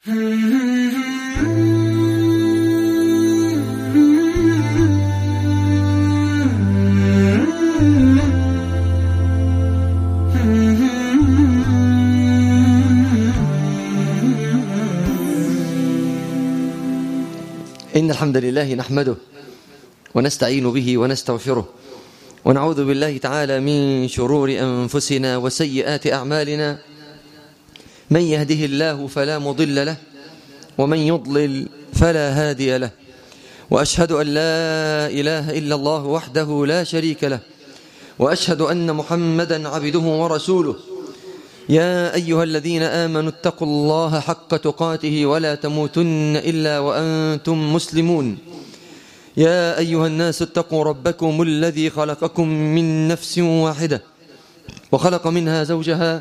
إن الحمد لله نحمده ونستعين به ونستغفره ونعوذ بالله تعالى من شرور أنفسنا وسيئات أعمالنا من يهده الله فلا مضل له ومن يضلل فلا هادي له وأشهد أن لا إله إلا الله وحده لا شريك له وأشهد أن محمدا عبده ورسوله يا أيها الذين آمنوا اتقوا الله حق تقاته ولا تموتن إلا وأنتم مسلمون يا أيها الناس اتقوا ربكم الذي خلقكم من نفس واحدة وخلق منها زوجها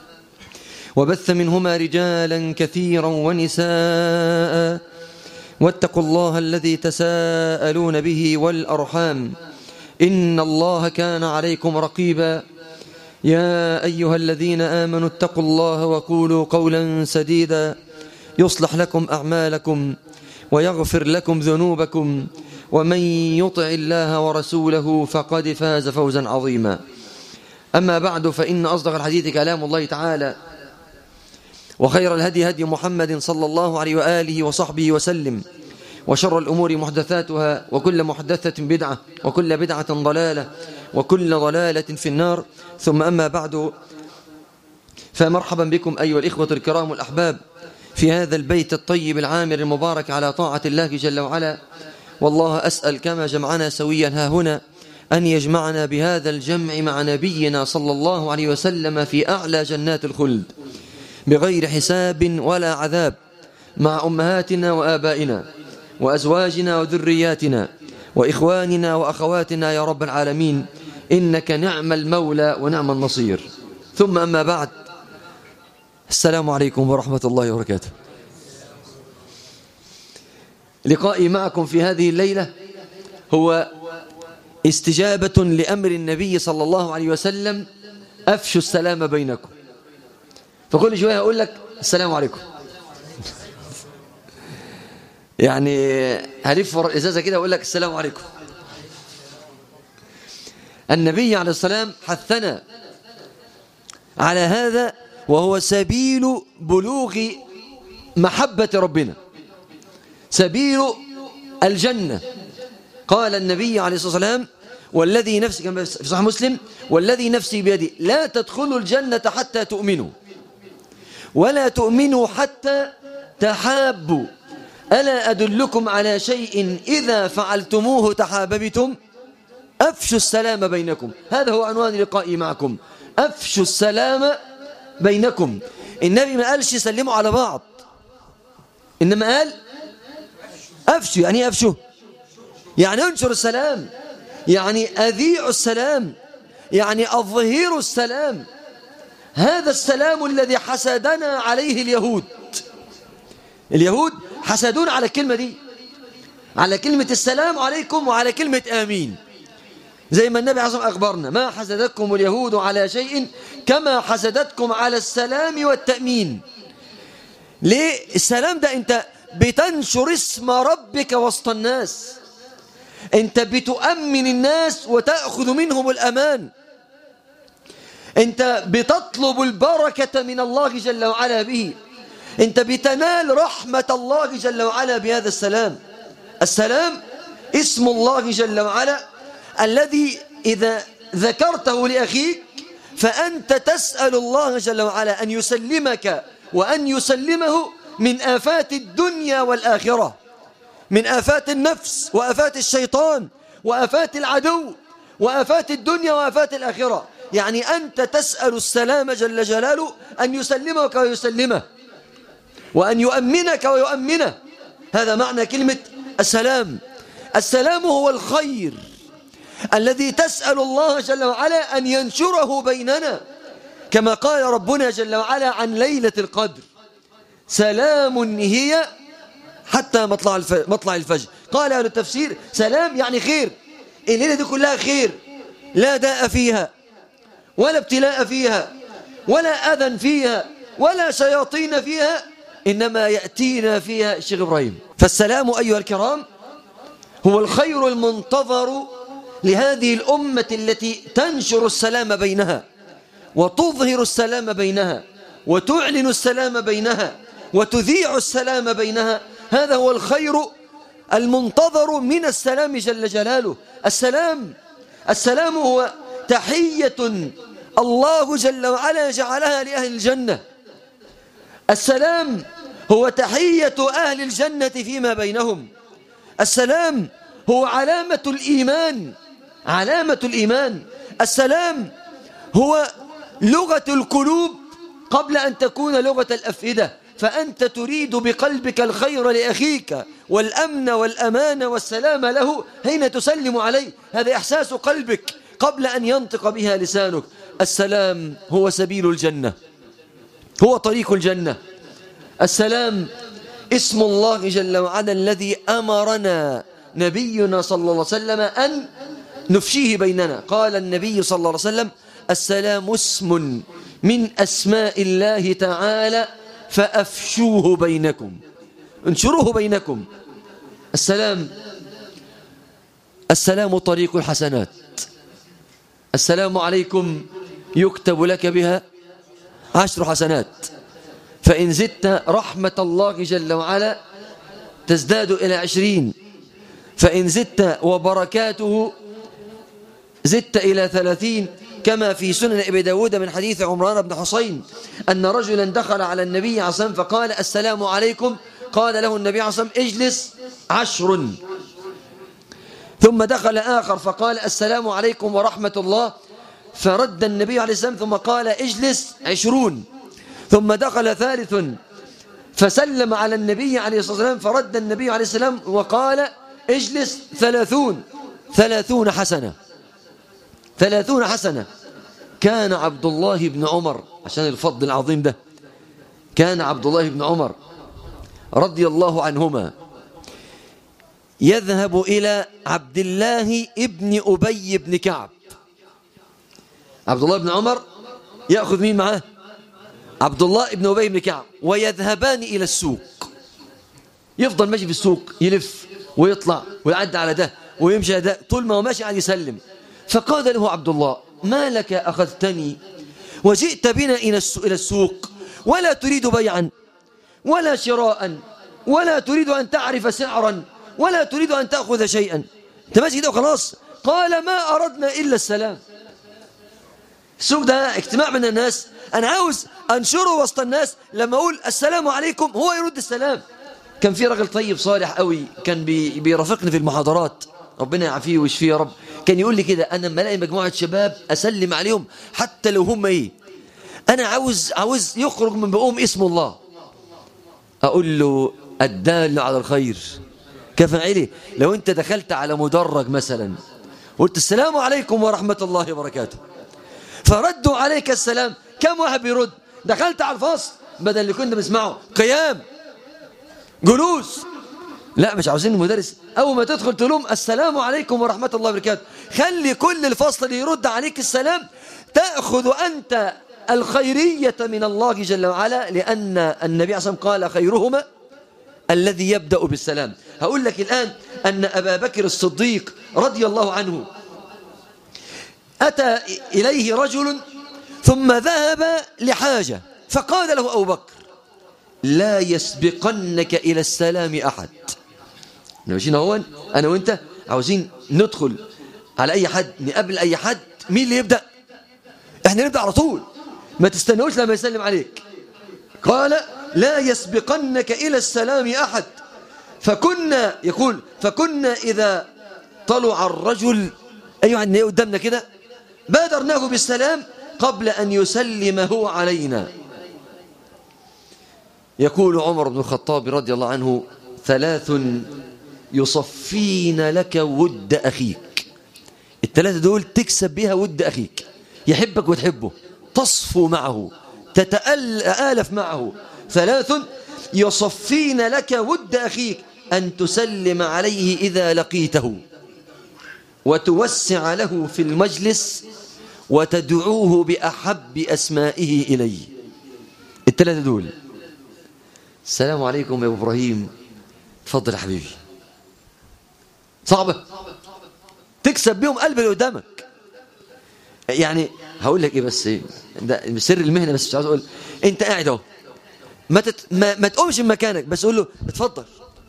وبث منهما رجالا كثيرا ونساء واتقوا الله الذي تساءلون به والأرحام إن الله كان عليكم رقيبا يا أيها الذين آمنوا اتقوا الله وقولوا قولا سديدا يصلح لكم أعمالكم ويغفر لكم ذنوبكم ومن يطع الله ورسوله فقد فاز فوزا عظيما أما بعد فإن أصدق الحديث كلام الله تعالى وخير الهدي هدي محمد صلى الله عليه وآله وصحبه وسلم وشر الأمور محدثاتها وكل محدثة بدعة وكل بدعة ضلالة وكل ضلالة في النار ثم أما بعد فمرحبا بكم أيها الإخوة الكرام الأحباب في هذا البيت الطيب العامر المبارك على طاعة الله جل وعلا والله أسأل كما جمعنا سويا ها هنا أن يجمعنا بهذا الجمع مع نبينا صلى الله عليه وسلم في أعلى جنات الخلد بغير حساب ولا عذاب مع أمهاتنا وآبائنا وأزواجنا وذرياتنا وإخواننا وأخواتنا يا رب العالمين إنك نعم المولى ونعم النصير ثم أما بعد السلام عليكم ورحمة الله وبركاته لقائي معكم في هذه الليلة هو استجابة لأمر النبي صلى الله عليه وسلم أفشوا السلام بينكم فكل شوية أقول لك السلام عليكم يعني هلف ورا الإزازة كده وأقول لك السلام عليكم النبي عليه السلام حثنا على هذا وهو سبيل بلوغ محبة ربنا سبيل الجنة قال النبي عليه الصلاة والسلام والذي نفسي كما في صحيح مسلم والذي نفسي بيدي لا تدخلوا الجنة حتى تؤمنوا ولا تؤمنوا حتى تحابوا ألا أدلكم على شيء إذا فعلتموه تحاببتم أفشوا السلام بينكم هذا هو عنوان لقائي معكم أفشوا السلام بينكم النبي ما قالش سلموا على بعض إنما قال أفشوا يعني أفشوا يعني انشروا السلام يعني أذيعوا السلام يعني أظهروا السلام هذا السلام الذي حسدنا عليه اليهود اليهود حسدون على الكلمة دي على كلمة السلام عليكم وعلى كلمة آمين زي ما النبي عصم أخبرنا ما حسدتكم اليهود على شيء كما حسدتكم على السلام والتأمين ليه السلام ده انت بتنشر اسم ربك وسط الناس انت بتؤمن الناس وتأخذ منهم الأمان انت بتطلب البركة من الله جل وعلا به انت بتنال رحمة الله جل وعلا بهذا السلام السلام اسم الله جل وعلا الذي إذا ذكرته لأخيك فأنت تسأل الله جل وعلا أن يسلمك وأن يسلمه من آفات الدنيا والآخرة من آفات النفس وآفات الشيطان وآفات العدو وآفات الدنيا وآفات الآخرة يعني أنت تسأل السلام جل جلاله أن يسلمك ويسلمه وأن يؤمنك ويؤمنه هذا معنى كلمة السلام السلام هو الخير الذي تسأل الله جل وعلا أن ينشره بيننا كما قال ربنا جل وعلا عن ليلة القدر سلام هي حتى مطلع مطلع الفجر قال أهل التفسير سلام يعني خير الليلة دي كلها خير لا داء فيها ولا ابتلاء فيها ولا أذى فيها ولا شياطين فيها إنما يأتينا فيها الشيخ إبراهيم فالسلام أيها الكرام هو الخير المنتظر لهذه الأمة التي تنشر السلام بينها وتظهر السلام بينها وتعلن السلام بينها وتذيع السلام بينها هذا هو الخير المنتظر من السلام جل جلاله السلام السلام هو تحية الله جل وعلا جعلها لأهل الجنة السلام هو تحية أهل الجنة فيما بينهم السلام هو علامة الإيمان علامة الإيمان السلام هو لغة القلوب قبل أن تكون لغة الأفئدة فأنت تريد بقلبك الخير لأخيك والأمن والأمان والسلام له حين تسلم عليه هذا إحساس قلبك قبل أن ينطق بها لسانك السلام هو سبيل الجنة هو طريق الجنة السلام اسم الله جل وعلا الذي أمرنا نبينا صلى الله عليه وسلم أن نفشيه بيننا قال النبي صلى الله عليه وسلم السلام اسم من أسماء الله تعالى فأفشوه بينكم انشروه بينكم السلام السلام طريق الحسنات السلام عليكم يكتب لك بها عشر حسنات فإن زدت رحمة الله جل وعلا تزداد إلى عشرين فإن زدت وبركاته زدت إلى ثلاثين كما في سنن أبي داود من حديث عمران بن حسين أن رجلا دخل على النبي عليه الصلاة فقال السلام عليكم قال له النبي عليه الصلاة اجلس عشر ثم دخل آخر فقال السلام عليكم ورحمة الله فرد النبي عليه السلام ثم قال اجلس عشرون ثم دخل ثالث فسلم على النبي عليه الصلاة والسلام فرد النبي عليه السلام وقال اجلس ثلاثون ثلاثون حسنة ثلاثون حسنة كان عبد الله بن عمر عشان الفضل العظيم ده كان عبد الله بن عمر رضي الله عنهما يذهب إلى عبد الله ابن أبي بن كعب عبد الله بن عمر يأخذ مين معاه عبد الله بن أبي بن كعب ويذهبان إلى السوق يفضل ماشي في السوق يلف ويطلع ويعدي على ده ويمشي ده طول ما هو ماشي قاعد يسلم فقال له عبد الله ما لك أخذتني وجئت بنا إلى السوق ولا تريد بيعا ولا شراء ولا تريد أن تعرف سعرا ولا تريد أن تأخذ شيئا انت ماشي كده وخلاص قال ما أردنا إلا السلام السوق ده اجتماع من الناس أنا عاوز أنشره وسط الناس لما أقول السلام عليكم هو يرد السلام كان في راجل طيب صالح قوي كان بي بيرافقني في المحاضرات ربنا يعافيه ويشفيه يا رب كان يقول لي كده أنا لما الاقي مجموعة شباب أسلم عليهم حتى لو هم إيه أنا عاوز عاوز يخرج من بقوم اسم الله أقول له الدال على الخير كفاعله لو أنت دخلت على مدرج مثلا قلت السلام عليكم ورحمة الله وبركاته فردوا عليك السلام كم واحد بيرد دخلت على الفصل بدل اللي كنا بنسمعه قيام جلوس لا مش عاوزين المدرس أول ما تدخل تقول لهم السلام عليكم ورحمة الله وبركاته خلي كل الفصل اللي يرد عليك السلام تأخذ أنت الخيرية من الله جل وعلا لأن النبي عليه قال خيرهما الذي يبدأ بالسلام هقول لك الآن أن أبا بكر الصديق رضي الله عنه أتى إليه رجل ثم ذهب لحاجة فقال له أبو بكر لا يسبقنك إلى السلام أحد ماشيين هون أنا وإنت عاوزين ندخل على أي حد نقابل أي حد مين اللي يبدأ احنا نبدأ على طول ما تستنوش لما يسلم عليك قال لا يسبقنك إلى السلام أحد فكنا يقول فكنا إذا طلع الرجل أيها النبي قدامنا كده بادرناه بالسلام قبل أن يسلم هو علينا يقول عمر بن الخطاب رضي الله عنه ثلاث يصفين لك ود أخيك الثلاثة دول تكسب بها ود أخيك يحبك وتحبه تصفو معه تتألف معه ثلاث يصفين لك ود أخيك أن تسلم عليه إذا لقيته وتوسع له في المجلس وتدعوه بأحب أسمائه إليه الثلاثة دول السلام عليكم يا ابو ابراهيم اتفضل يا حبيبي صعبه تكسب بيهم قلب اللي قدامك يعني هقول لك ايه بس ده سر المهنه بس مش عاوز اقول انت قاعد اهو ما, تت... ما ما تقومش من مكانك بس قول له اتفضل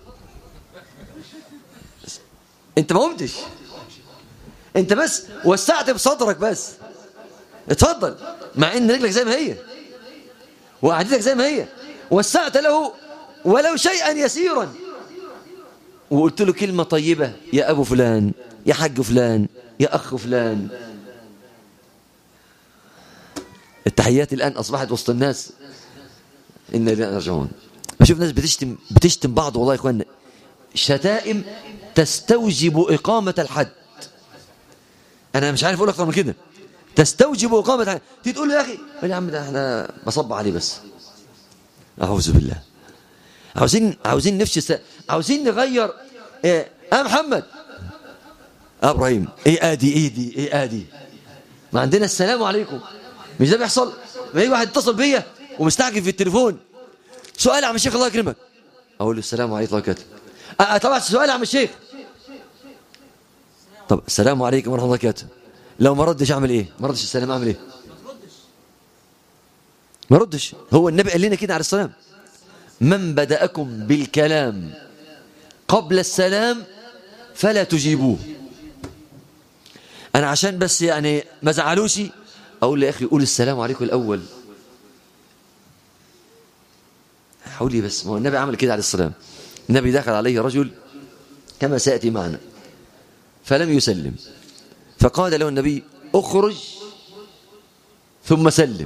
انت ما قمتش انت بس وسعت بصدرك بس اتفضل مع ان رجلك زي ما هي وقعدتك زي ما هي وسعت له ولو شيئا يسيرا وقلت له كلمة طيبة يا أبو فلان يا حاج فلان يا أخ فلان التحيات الآن أصبحت وسط الناس إن لا نرجعون بشوف ناس بتشتم بتشتم بعض والله يا إخوانا شتائم تستوجب إقامة الحد أنا مش عارف أقول أكتر من كده تستوجب إقامة الحد تيجي تقول له يا أخي يا عم ده احنا بصب عليه بس أعوذ بالله عاوزين عاوزين نفس عاوزين نغير ايه اه محمد اه ابراهيم ايه ادي ايه دي ايه ادي ما عندنا السلام عليكم مش ده بيحصل ما يجي واحد يتصل بيا ومستعجل في التليفون سؤال يا عم الشيخ الله يكرمك اقول له السلام عليكم ورحمه الله وبركاته طبعا سؤال يا عم الشيخ طب السلام عليكم ورحمه الله وبركاته لو ما ردش اعمل ايه ما ردش السلام اعمل ايه ما ردش هو النبي قال لنا كده عليه السلام من بدأكم بالكلام قبل السلام فلا تجيبوه أنا عشان بس يعني ما زعلوش أقول له يا أخي قول السلام عليكم الأول حولي بس ما هو النبي عمل كده عليه السلام النبي دخل عليه رجل كما سيأتي معنا فلم يسلم فقال له النبي اخرج ثم سلم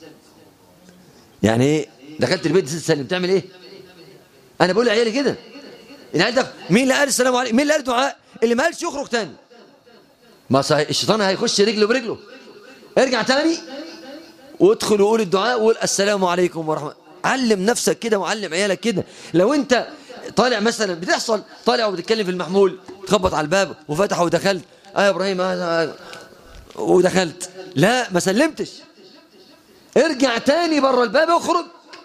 يعني ايه دخلت البيت تسلم تعمل ايه انا بقول لعيالي كده العيال ده مين اللي قال السلام عليكم مين اللي قال دعاء اللي ما قالش يخرج تاني ما صحيح الشيطان هيخش رجله برجله ارجع تاني وادخل وقول الدعاء وقول السلام عليكم ورحمه علم نفسك كده وعلم عيالك كده لو انت طالع مثلا بتحصل طالع وبتتكلم في المحمول تخبط على الباب وفتح ودخلت اه يا ابراهيم آه ودخلت لا ما سلمتش ارجع تاني بره الباب واخرج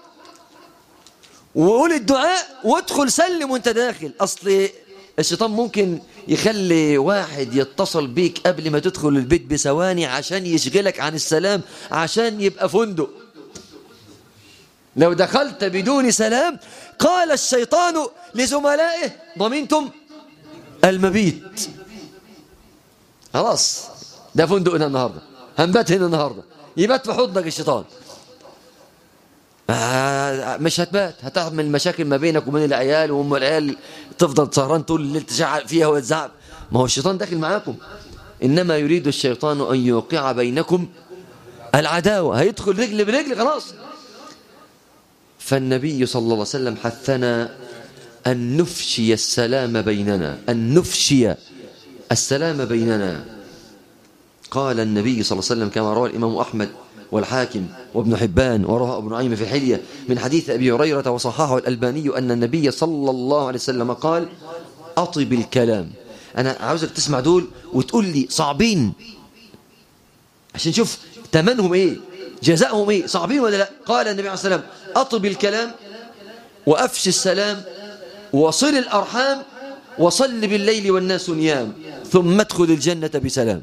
وقول الدعاء وادخل سلم وانت داخل اصل الشيطان ممكن يخلي واحد يتصل بيك قبل ما تدخل البيت بثواني عشان يشغلك عن السلام عشان يبقى فندق لو دخلت بدون سلام قال الشيطان لزملائه ضمنتم المبيت خلاص ده فندقنا النهارده هنبات هنا النهارده يبات في حضنك الشيطان مش هتبات هتعمل مشاكل ما بينك وبين العيال وام العيال تفضل سهران طول الليل تشعل فيها وتزعق ما هو الشيطان داخل معاكم انما يريد الشيطان ان يوقع بينكم العداوه هيدخل رجل برجل خلاص فالنبي صلى الله عليه وسلم حثنا ان نفشي السلام بيننا ان نفشي السلام بيننا قال النبي صلى الله عليه وسلم كما روى الامام احمد والحاكم وابن حبان ورواه ابن نعيم في الحلية من حديث أبي هريرة وصححه الألباني أن النبي صلى الله عليه وسلم قال أطب الكلام أنا عاوزك تسمع دول وتقول لي صعبين عشان نشوف تمنهم إيه جزاؤهم إيه صعبين ولا لا قال النبي عليه الصلاة والسلام أطب الكلام وأفش السلام وصل الأرحام وصل بالليل والناس نيام ثم ادخل الجنة بسلام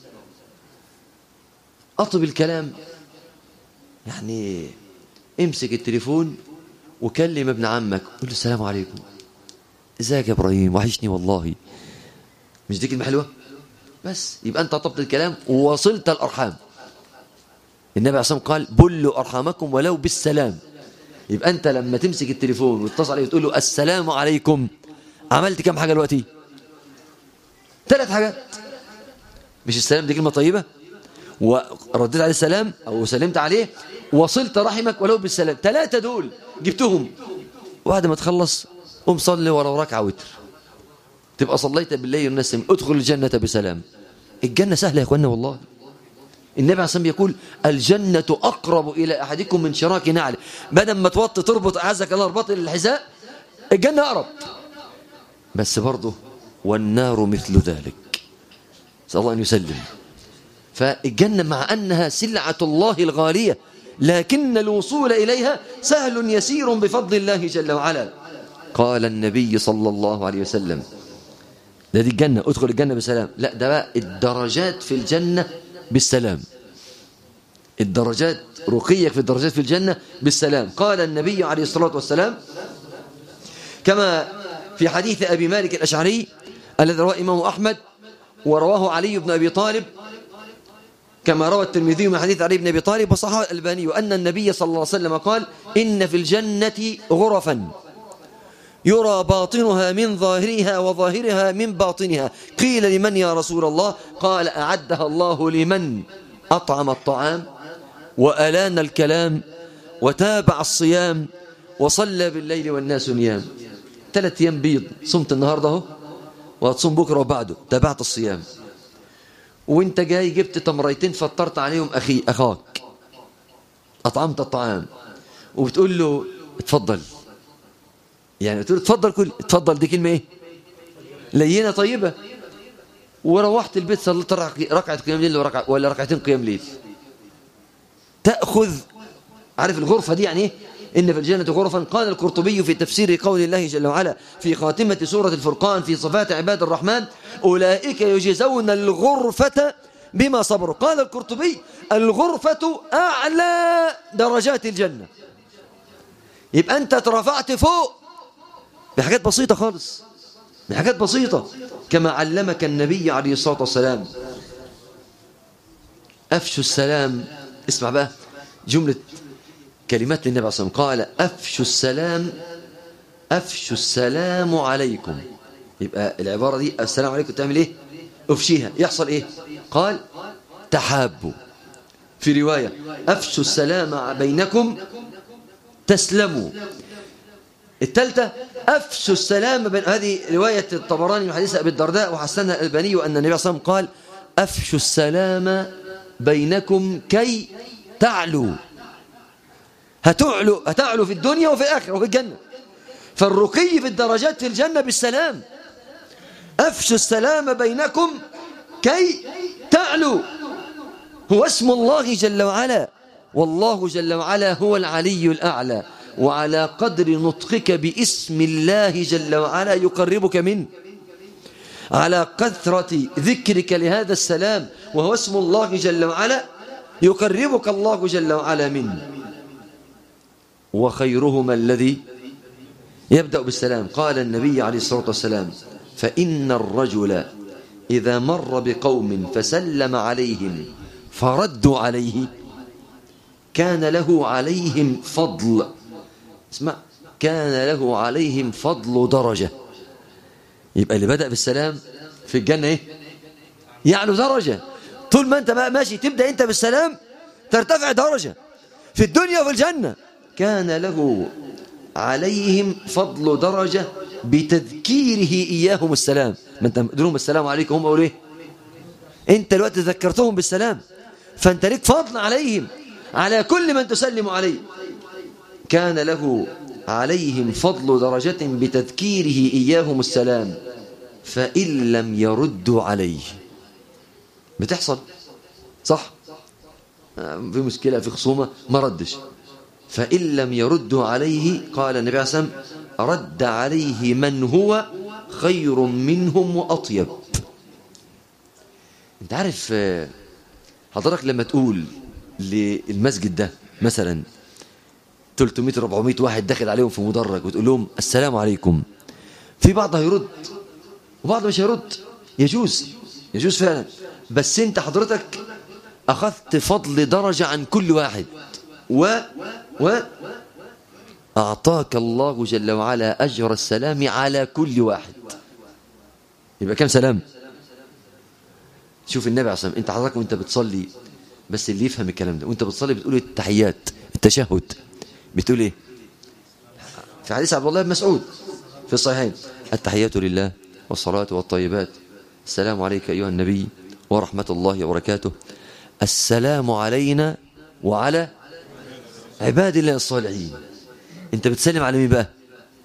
أطب الكلام يعني امسك التليفون وكلم ابن عمك قول له السلام عليكم ازيك يا ابراهيم وحشني والله مش دي كلمه حلوه بس يبقى انت طبت الكلام ووصلت الارحام النبي عليه الصلاه قال بلوا ارحامكم ولو بالسلام يبقى انت لما تمسك التليفون وتتصل عليه وتقول له السلام عليكم عملت كام حاجه دلوقتي ثلاث حاجات مش السلام دي كلمه طيبه ورديت عليه السلام أو سلمت عليه وصلت رحمك ولو بالسلام ثلاثة دول جبتهم وبعد ما تخلص قم صلي ولو ركعة وتر تبقى صليت بالليل والناس ادخل الجنة بسلام الجنة سهلة يا اخوانا والله النبي عليه الصلاة يقول الجنة أقرب إلى أحدكم من شراك نعل بدل ما توطي تربط أعزك الله رباط الحذاء الجنة أقرب بس برضه والنار مثل ذلك نسأل الله أن يسلم فالجنة مع أنها سلعة الله الغالية لكن الوصول إليها سهل يسير بفضل الله جل وعلا قال النبي صلى الله عليه وسلم ده دي الجنة ادخل الجنة بسلام لا ده بقى الدرجات في الجنة بالسلام الدرجات رقيك في الدرجات في الجنة بالسلام قال النبي عليه الصلاة والسلام كما في حديث أبي مالك الأشعري الذي رواه إمام أحمد ورواه علي بن أبي طالب كما روى الترمذي من حديث علي بن أبي طالب وصححه الألباني أن النبي صلى الله عليه وسلم قال إن في الجنة غرفا يرى باطنها من ظاهرها وظاهرها من باطنها قيل لمن يا رسول الله قال أعدها الله لمن أطعم الطعام وألان الكلام وتابع الصيام وصلى بالليل والناس نيام ثلاث أيام بيض صمت النهاردة اهو وهتصوم بكرة وبعده تابعت الصيام وانت جاي جبت تمريتين فطرت عليهم أخي أخاك أطعمت الطعام وبتقول له اتفضل يعني تقول اتفضل كل اتفضل دي كلمة ايه لينة طيبة وروحت البيت صليت ركعة قيام ليل وركعة ولا ركعتين قيام ليل تأخذ عارف الغرفة دي يعني ايه إن في الجنة غرفا قال القرطبي في تفسير قول الله جل وعلا في خاتمة سورة الفرقان في صفات عباد الرحمن أولئك يجزون الغرفة بما صبروا قال القرطبي الغرفة أعلى درجات الجنة يبقى أنت اترفعت فوق بحاجات بسيطة خالص بحاجات بسيطة كما علمك النبي عليه الصلاة والسلام أفشوا السلام اسمع بقى جملة كلمات للنبي عليه الصلاة والسلام قال أفشوا السلام أفشوا السلام عليكم يبقى العبارة دي السلام عليكم تعمل إيه أفشيها يحصل إيه قال تحابوا في رواية أفشوا السلام بينكم تسلموا الثالثة أفشوا السلام بين هذه رواية الطبراني من حديث أبي الدرداء وحسنها الألباني وأن النبي صلى الله عليه وسلم قال أفشوا السلام بينكم كي تعلوا هتعلوا هتعلوا في الدنيا وفي الآخرة وفي الجنة فالرقي في الدرجات في الجنة بالسلام أفشوا السلام بينكم كي تعلوا هو اسم الله جل وعلا والله جل وعلا هو العلي الأعلى وعلى قدر نطقك باسم الله جل وعلا يقربك منه على كثرة ذكرك لهذا السلام وهو اسم الله جل وعلا يقربك الله جل وعلا منه وخيرهما الذي يبدأ بالسلام قال النبي عليه الصلاة والسلام فإن الرجل إذا مر بقوم فسلم عليهم فردوا عليه كان له عليهم فضل اسمع كان له عليهم فضل درجة يبقى اللي بدأ بالسلام في الجنة ايه يعلو درجة طول ما انت بقى ماشي تبدأ انت بالسلام ترتفع درجة في الدنيا وفي الجنة كان له عليهم فضل درجة بتذكيره إياهم السلام ما انت لهم السلام عليكم هم قولوا ايه انت الوقت ذكرتهم بالسلام فانت لك فضل عليهم على كل من تسلم عليه كان له عليهم فضل درجة بتذكيره إياهم السلام فإن لم يردوا عليه بتحصل صح في مشكلة في خصومة ما ردش فإن لم يردوا عليه قال النبي عليه الصلاة والسلام رد عليه من هو خير منهم وأطيب انت عارف حضرتك لما تقول للمسجد ده مثلا 300 400 واحد داخل عليهم في مدرج وتقول لهم السلام عليكم في بعض هيرد وبعض مش هيرد يجوز يجوز فعلا بس انت حضرتك اخذت فضل درجة عن كل واحد و و اعطاك الله جل وعلا اجر السلام على كل واحد يبقى كم سلام شوف النبي عليه الصلاه والسلام انت حضرتك وانت بتصلي بس اللي يفهم الكلام ده وانت بتصلي بتقول التحيات التشهد بتقول ايه في حديث عبد الله بن مسعود في الصحيحين التحيات لله والصلاة والطيبات السلام عليك أيها النبي ورحمة الله وبركاته السلام علينا وعلى عباد الله الصالحين انت بتسلم على مين بقى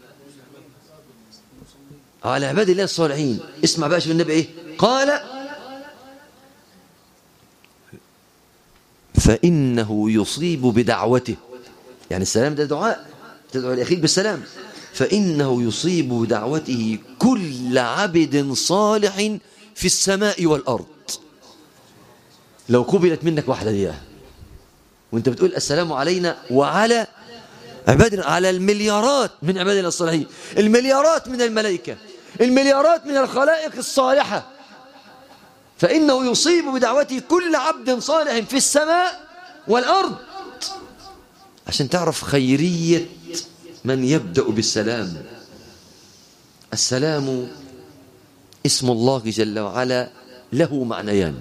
على عباد الله الصالحين اسمع بقى شوف النبي ايه قال فإنه يصيب بدعوته يعني السلام ده دعاء تدعو لأخيك بالسلام فإنه يصيب بدعوته كل عبد صالح في السماء والأرض لو قبلت منك واحدة ديها وانت بتقول السلام علينا وعلى عبادنا على المليارات من عبادنا الصالحين المليارات من الملائكة المليارات من الخلائق الصالحة فإنه يصيب بدعوته كل عبد صالح في السماء والأرض عشان تعرف خيرية من يبدأ بالسلام السلام اسم الله جل وعلا له معنيان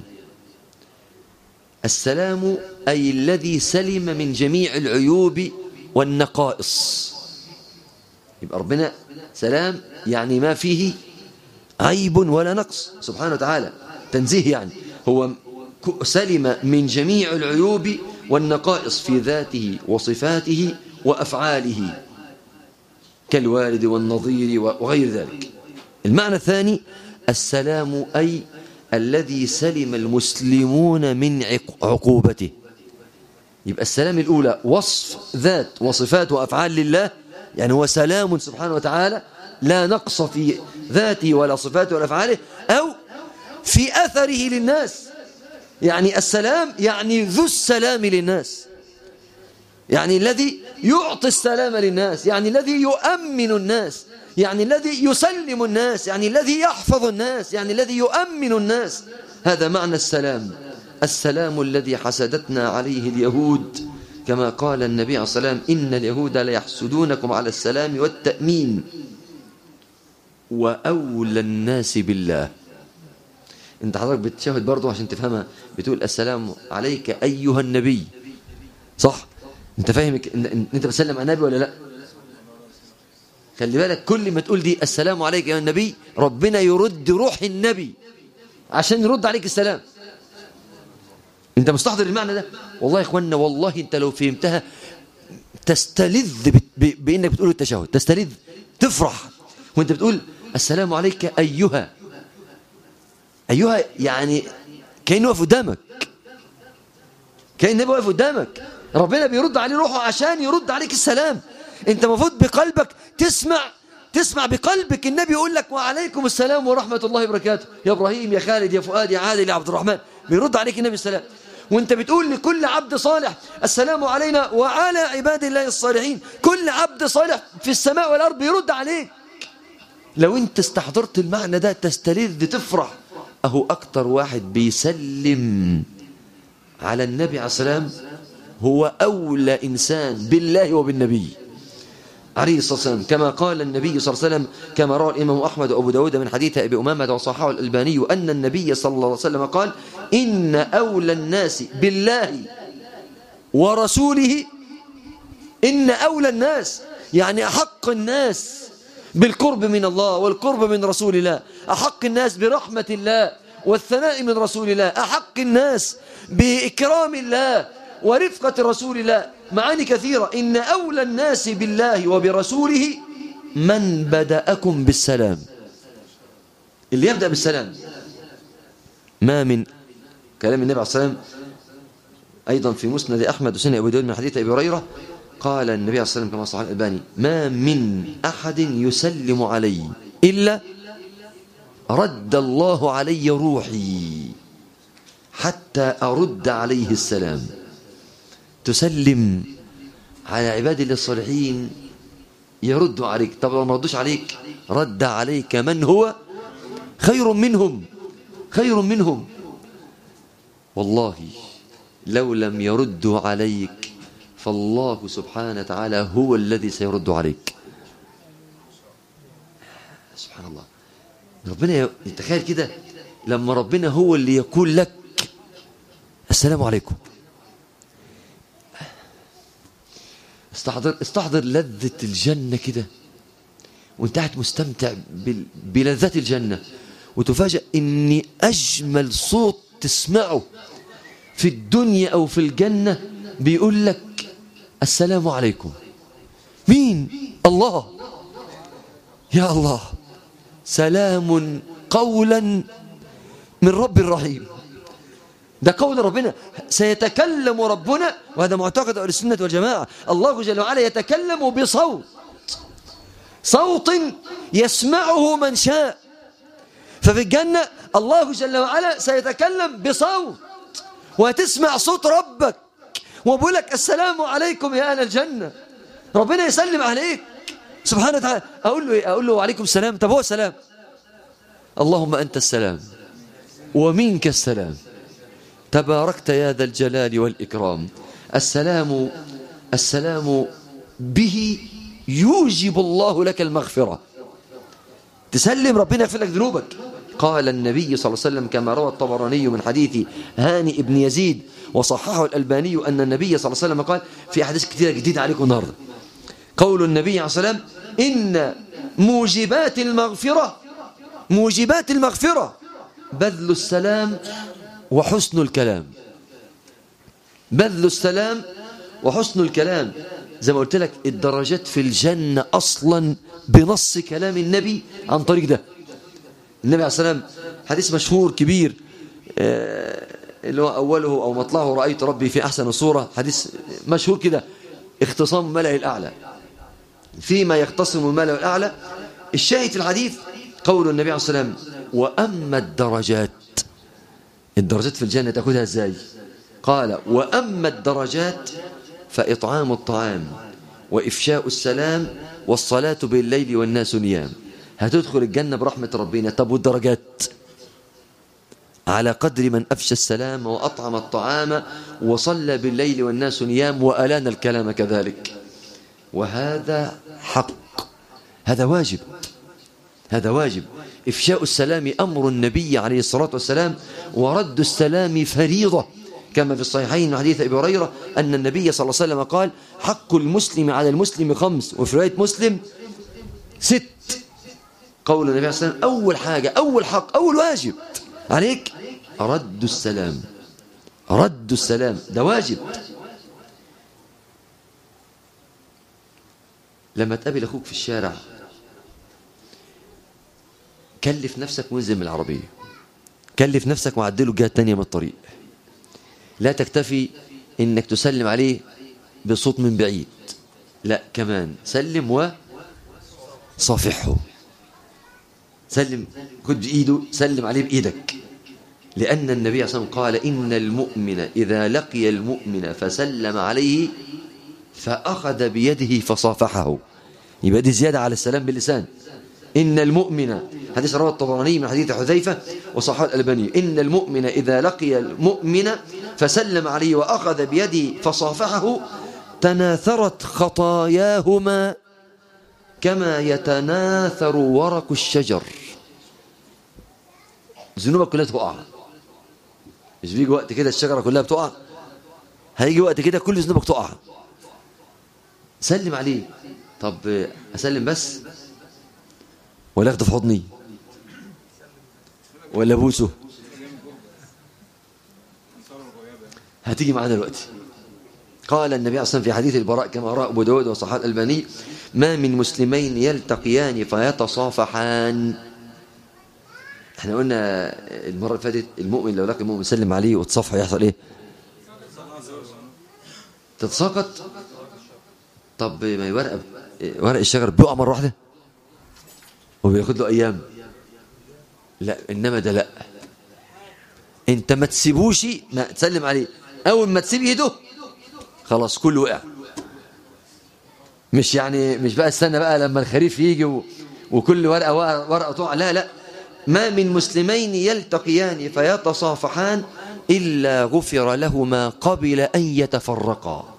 السلام أي الذي سلم من جميع العيوب والنقائص يبقى ربنا سلام يعني ما فيه عيب ولا نقص سبحانه وتعالى تنزيه يعني هو سلم من جميع العيوب والنقائص في ذاته وصفاته وأفعاله كالوالد والنظير وغير ذلك المعنى الثاني السلام أي الذي سلم المسلمون من عقوبته يبقى السلام الأولى وصف ذات وصفات وأفعال لله يعني هو سلام سبحانه وتعالى لا نقص في ذاته ولا صفاته ولا أفعاله أو في أثره للناس يعني السلام يعني ذو السلام للناس يعني الذي يعطي السلام للناس يعني الذي يؤمن الناس يعني الذي يسلم الناس يعني الذي يحفظ الناس يعني الذي يؤمن الناس هذا معنى السلام السلام الذي حسدتنا عليه اليهود كما قال النبي عليه الصلاة والسلام إن اليهود ليحسدونكم على السلام والتأمين وأولى الناس بالله انت حضرتك بتشاهد برضه عشان تفهمها بتقول السلام عليك أيها النبي صح انت فاهم ان انت بتسلم على النبي ولا لا خلي بالك كل ما تقول دي السلام عليك يا النبي ربنا يرد روح النبي عشان يرد عليك السلام انت مستحضر المعنى ده والله يا اخوانا والله انت لو فهمتها تستلذ بانك بتقول التشهد تستلذ تفرح وانت بتقول السلام عليك ايها ايها يعني كانه واقف قدامك كان النبي واقف قدامك ربنا بيرد عليه روحه عشان يرد عليك السلام انت المفروض بقلبك تسمع تسمع بقلبك النبي يقول لك وعليكم السلام ورحمة الله وبركاته يا إبراهيم يا خالد يا فؤاد يا عادل يا عبد الرحمن بيرد عليك النبي السلام وانت بتقول لكل عبد صالح السلام علينا وعلى عباد الله الصالحين كل عبد صالح في السماء والأرض بيرد عليك لو انت استحضرت المعنى ده تستلذ تفرح اهو اكتر واحد بيسلم على النبي عليه السلام هو أولى إنسان بالله وبالنبي عليه الصلاة والسلام كما قال النبي صلى الله عليه وسلم كما روى الإمام أحمد وأبو داود من حديث أبي أمامة وصححه الألباني أن النبي صلى الله عليه وسلم قال إن أولى الناس بالله ورسوله إن أولى الناس يعني أحق الناس بالقرب من الله والقرب من رسول الله أحق الناس برحمة الله والثناء من رسول الله أحق الناس بإكرام الله ورفقة رسول الله معاني كثيرة إن أولى الناس بالله وبرسوله من بدأكم بالسلام اللي يبدأ بالسلام ما من كلام النبي عليه الصلاة والسلام أيضا في مسند أحمد وسنة أبو داود من حديث أبي هريرة قال النبي عليه الصلاة والسلام كما صحيح الألباني ما من أحد يسلم علي إلا رد الله علي روحي حتى أرد عليه السلام تسلم على عباد الله الصالحين يردوا عليك طب لو ما ردوش عليك رد عليك من هو خير منهم خير منهم والله لو لم يردوا عليك فالله سبحانه وتعالى هو الذي سيرد عليك سبحان الله ربنا يتخيل كده لما ربنا هو اللي يقول لك السلام عليكم استحضر استحضر لذة الجنة كده وانت قاعد مستمتع بلذات الجنة وتفاجأ ان اجمل صوت تسمعه في الدنيا او في الجنة بيقول لك السلام عليكم مين الله يا الله سلام قولا من رب الرحيم ده قول ربنا سيتكلم ربنا وهذا معتقد أهل السنة والجماعة الله جل وعلا يتكلم بصوت صوت يسمعه من شاء ففي الجنة الله جل وعلا سيتكلم بصوت وتسمع صوت ربك وبقول لك السلام عليكم يا أهل الجنة ربنا يسلم عليك سبحانه وتعالى أقول له إيه أقول له وعليكم السلام طب هو السلام اللهم أنت السلام ومنك السلام تباركت يا ذا الجلال والإكرام السلام السلام به يوجب الله لك المغفرة تسلم ربنا يغفر لك ذنوبك قال النبي صلى الله عليه وسلم كما روى الطبراني من حديث هاني ابن يزيد وصححه الألباني أن النبي صلى الله عليه وسلم قال في أحاديث كثيرة جديدة عليكم النهاردة قول النبي عليه الصلاة والسلام إن موجبات المغفرة موجبات المغفرة بذل السلام وحسن الكلام بذل السلام وحسن الكلام زي ما قلت لك الدرجات في الجنة أصلا بنص كلام النبي عن طريق ده النبي عليه السلام حديث مشهور كبير اللي هو أوله أو مطلعه رأيت ربي في أحسن صورة حديث مشهور كده اختصام الملأ الأعلى فيما يختصم الملأ الأعلى الشاهد في الحديث قول النبي عليه السلام وأما الدرجات الدرجات في الجنة تأخذها ازاي قال وأما الدرجات فإطعام الطعام وإفشاء السلام والصلاة بالليل والناس نيام هتدخل الجنة برحمة ربنا طب والدرجات على قدر من أفشى السلام وأطعم الطعام وصلى بالليل والناس نيام وألان الكلام كذلك وهذا حق هذا واجب هذا واجب إفشاء السلام أمر النبي عليه الصلاة والسلام ورد السلام فريضة كما في الصحيحين من حديث أبي هريرة أن النبي صلى الله عليه وسلم قال حق المسلم على المسلم خمس وفي رواية مسلم ست قول النبي صلى الله عليه وسلم أول حاجة أول حق أول واجب عليك رد السلام رد السلام ده واجب لما تقابل أخوك في الشارع كلف نفسك وانزل من العربية كلف نفسك وعدله الجهة التانية من الطريق لا تكتفي انك تسلم عليه بصوت من بعيد لا كمان سلم وصافحه سلم خد بإيده سلم عليه بإيدك لأن النبي صلى الله عليه وسلم قال إن المؤمن إذا لقي المؤمن فسلم عليه فأخذ بيده فصافحه يبقى دي زيادة على السلام باللسان إن المؤمن حديث رواه الطبراني من حديث حذيفة وصححه الألباني إن المؤمن إذا لقي المؤمن فسلم عليه وأخذ بيده فصافحه تناثرت خطاياهما كما يتناثر ورق الشجر ذنوبك كلها تقع مش بيجي وقت كده الشجرة كلها بتقع هيجي وقت كده كل ذنوبك تقع سلم عليه طب أسلم بس ولا اخده في حضني ولا ابوسه هتيجي معانا دلوقتي قال النبي اصلا في حديث البراء كما راى ابو داود وصححه الالباني ما من مسلمين يلتقيان فيتصافحان احنا قلنا المره اللي فاتت المؤمن لو لقي المؤمن سلم عليه وتصافحه يحصل ايه تتساقط طب ما ورق ورق الشجر بيقع مره واحده وبياخد له ايام لا انما ده لا انت ما تسيبوش ما تسلم عليه اول ما تسيب ايده خلاص كله وقع مش يعني مش بقى استنى بقى لما الخريف يجي و... وكل ورقه ورقه تقع لا لا ما من مسلمين يلتقيان فيتصافحان الا غفر لهما قبل ان يتفرقا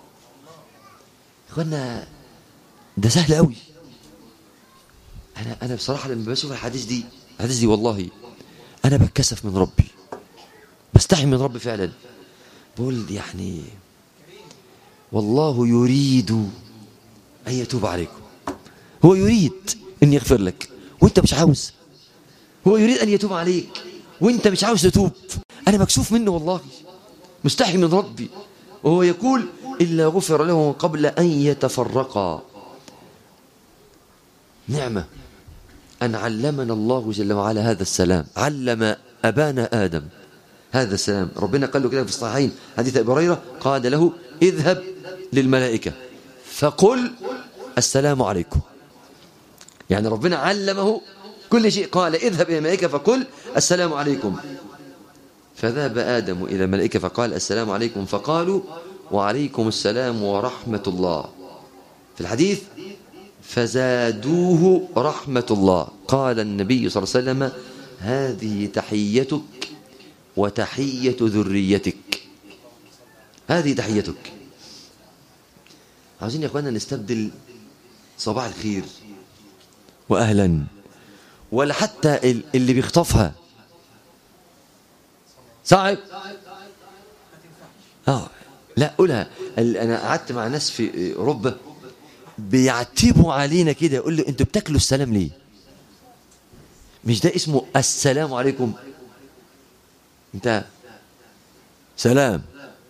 اخوانا ده سهل قوي انا انا بصراحه لما بشوف الحديث دي الحديث دي والله انا بتكسف من ربي بستحي من ربي فعلا بقول يعني والله يريد ان يتوب عليكم هو يريد ان يغفر لك وانت مش عاوز هو يريد ان يتوب عليك وانت مش عاوز تتوب انا مكسوف منه والله مستحي من ربي وهو يقول الا غفر له قبل ان يتفرقا نعمه أن علمنا الله جل وعلا هذا السلام علم أبانا آدم هذا السلام ربنا قال له كده في الصحيحين حديث أبي هريرة قال له اذهب للملائكة فقل السلام عليكم يعني ربنا علمه كل شيء قال اذهب إلى الملائكة فقل السلام عليكم فذهب آدم إلى الملائكة فقال السلام عليكم فقالوا وعليكم السلام ورحمة الله في الحديث فزادوه رحمة الله قال النبي صلى الله عليه وسلم هذه تحيتك وتحية ذريتك هذه تحيتك عاوزين يا اخوانا نستبدل صباح الخير واهلا ولا حتى اللي بيخطفها صعب اه لا قولها انا قعدت مع ناس في اوروبا بيعتبوا علينا كده يقول له انتوا بتاكلوا السلام ليه مش ده اسمه السلام عليكم انت سلام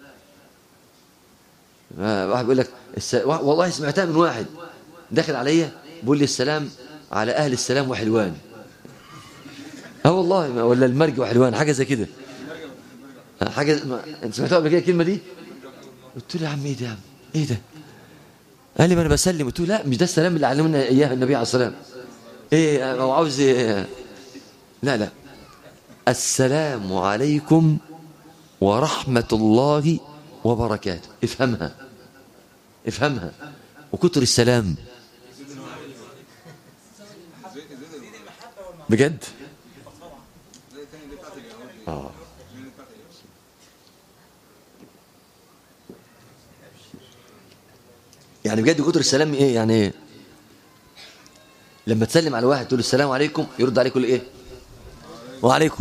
واحد بيقول لك الس... والله سمعتها من واحد داخل عليا بيقول لي السلام على اهل السلام وحلوان اه والله ولا المرج وحلوان حاجه زي كده حاجه ما... انت سمعتها قبل كده الكلمه دي قلت له يا عم ايه ده يا عم ايه ده قال لي ما انا بسلم قلت له لا مش ده السلام اللي علمنا اياه النبي عليه الصلاه والسلام ايه هو عاوز إيه؟ لا لا السلام عليكم ورحمه الله وبركاته افهمها افهمها وكتر السلام بجد آه. يعني بجد كتر السلام ايه يعني ايه لما تسلم على واحد تقول السلام عليكم يرد عليك يقول ايه وعليكم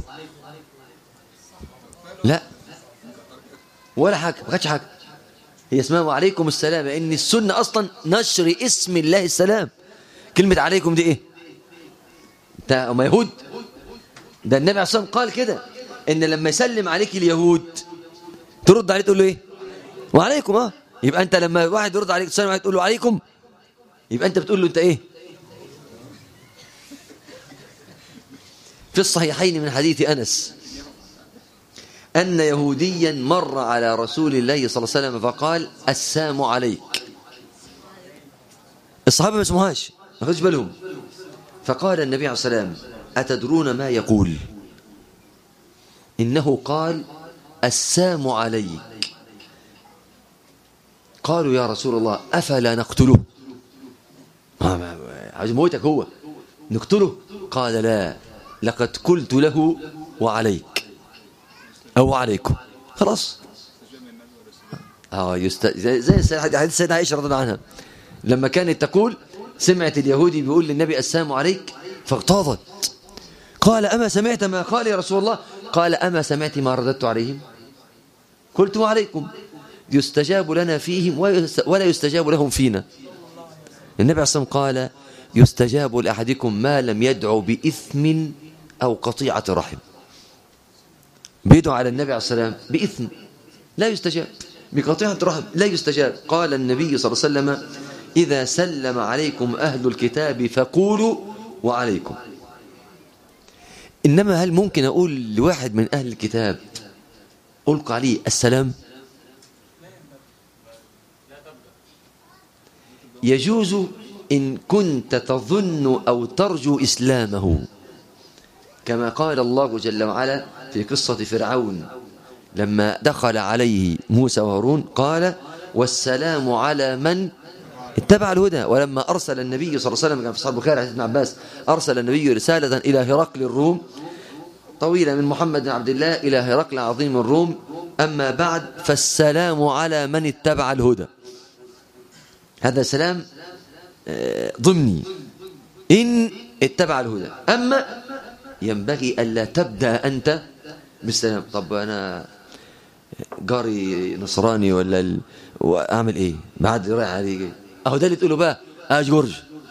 لا ولا حاجه ما كانتش حاجه هي اسمها وعليكم السلام لان السنه اصلا نشر اسم الله السلام كلمه عليكم دي ايه ده هم يهود ده النبي عليه الصلاه والسلام قال كده ان لما يسلم عليك اليهود ترد عليه تقول له ايه وعليكم اه يبقى انت لما واحد يرد عليك تسلم عليك تقول له عليكم يبقى انت بتقول له انت ايه في الصحيحين من حديث انس أن يهوديا مر على رسول الله صلى الله عليه وسلم فقال السام عليك الصحابة ما اسمهاش ما خدش بالهم فقال النبي عليه الصلاة والسلام أتدرون ما يقول إنه قال السام عليك قالوا يا رسول الله أفلا نقتله عايز موتك هو نقتله قال لا لقد قلت له وعليك أو عليكم خلاص اه يست... زي زي حديث السيدة عائشة رضي الله عنها لما كانت تقول سمعت اليهودي بيقول للنبي السلام عليك فاغتاظت قال أما سمعت ما قال يا رسول الله قال أما سمعت ما رددت عليهم قلت وعليكم يستجاب لنا فيهم ولا يستجاب لهم فينا النبي عليه الصلاة والسلام قال يستجاب لأحدكم ما لم يدعو بإثم أو قطيعة رحم بيدعو على النبي عليه الصلاة والسلام بإثم لا يستجاب بقطيعة رحم لا يستجاب قال النبي صلى الله عليه وسلم إذا سلم عليكم أهل الكتاب فقولوا وعليكم إنما هل ممكن أقول لواحد من أهل الكتاب ألقى عليه السلام يجوز إن كنت تظن أو ترجو إسلامه كما قال الله جل وعلا في قصة فرعون لما دخل عليه موسى وهارون قال والسلام على من اتبع الهدى ولما أرسل النبي صلى الله عليه وسلم كان في صحيح البخاري حديث ابن عباس أرسل النبي رسالة إلى هرقل الروم طويلة من محمد بن عبد الله إلى هرقل عظيم الروم أما بعد فالسلام على من اتبع الهدى هذا سلام ضمني إن اتبع الهدى أما ينبغي ألا تبدأ أنت بالسلام طب أنا جاري نصراني ولا ال... وأعمل إيه بعد رايح عليه أهو ده اللي تقوله بقى أه جورج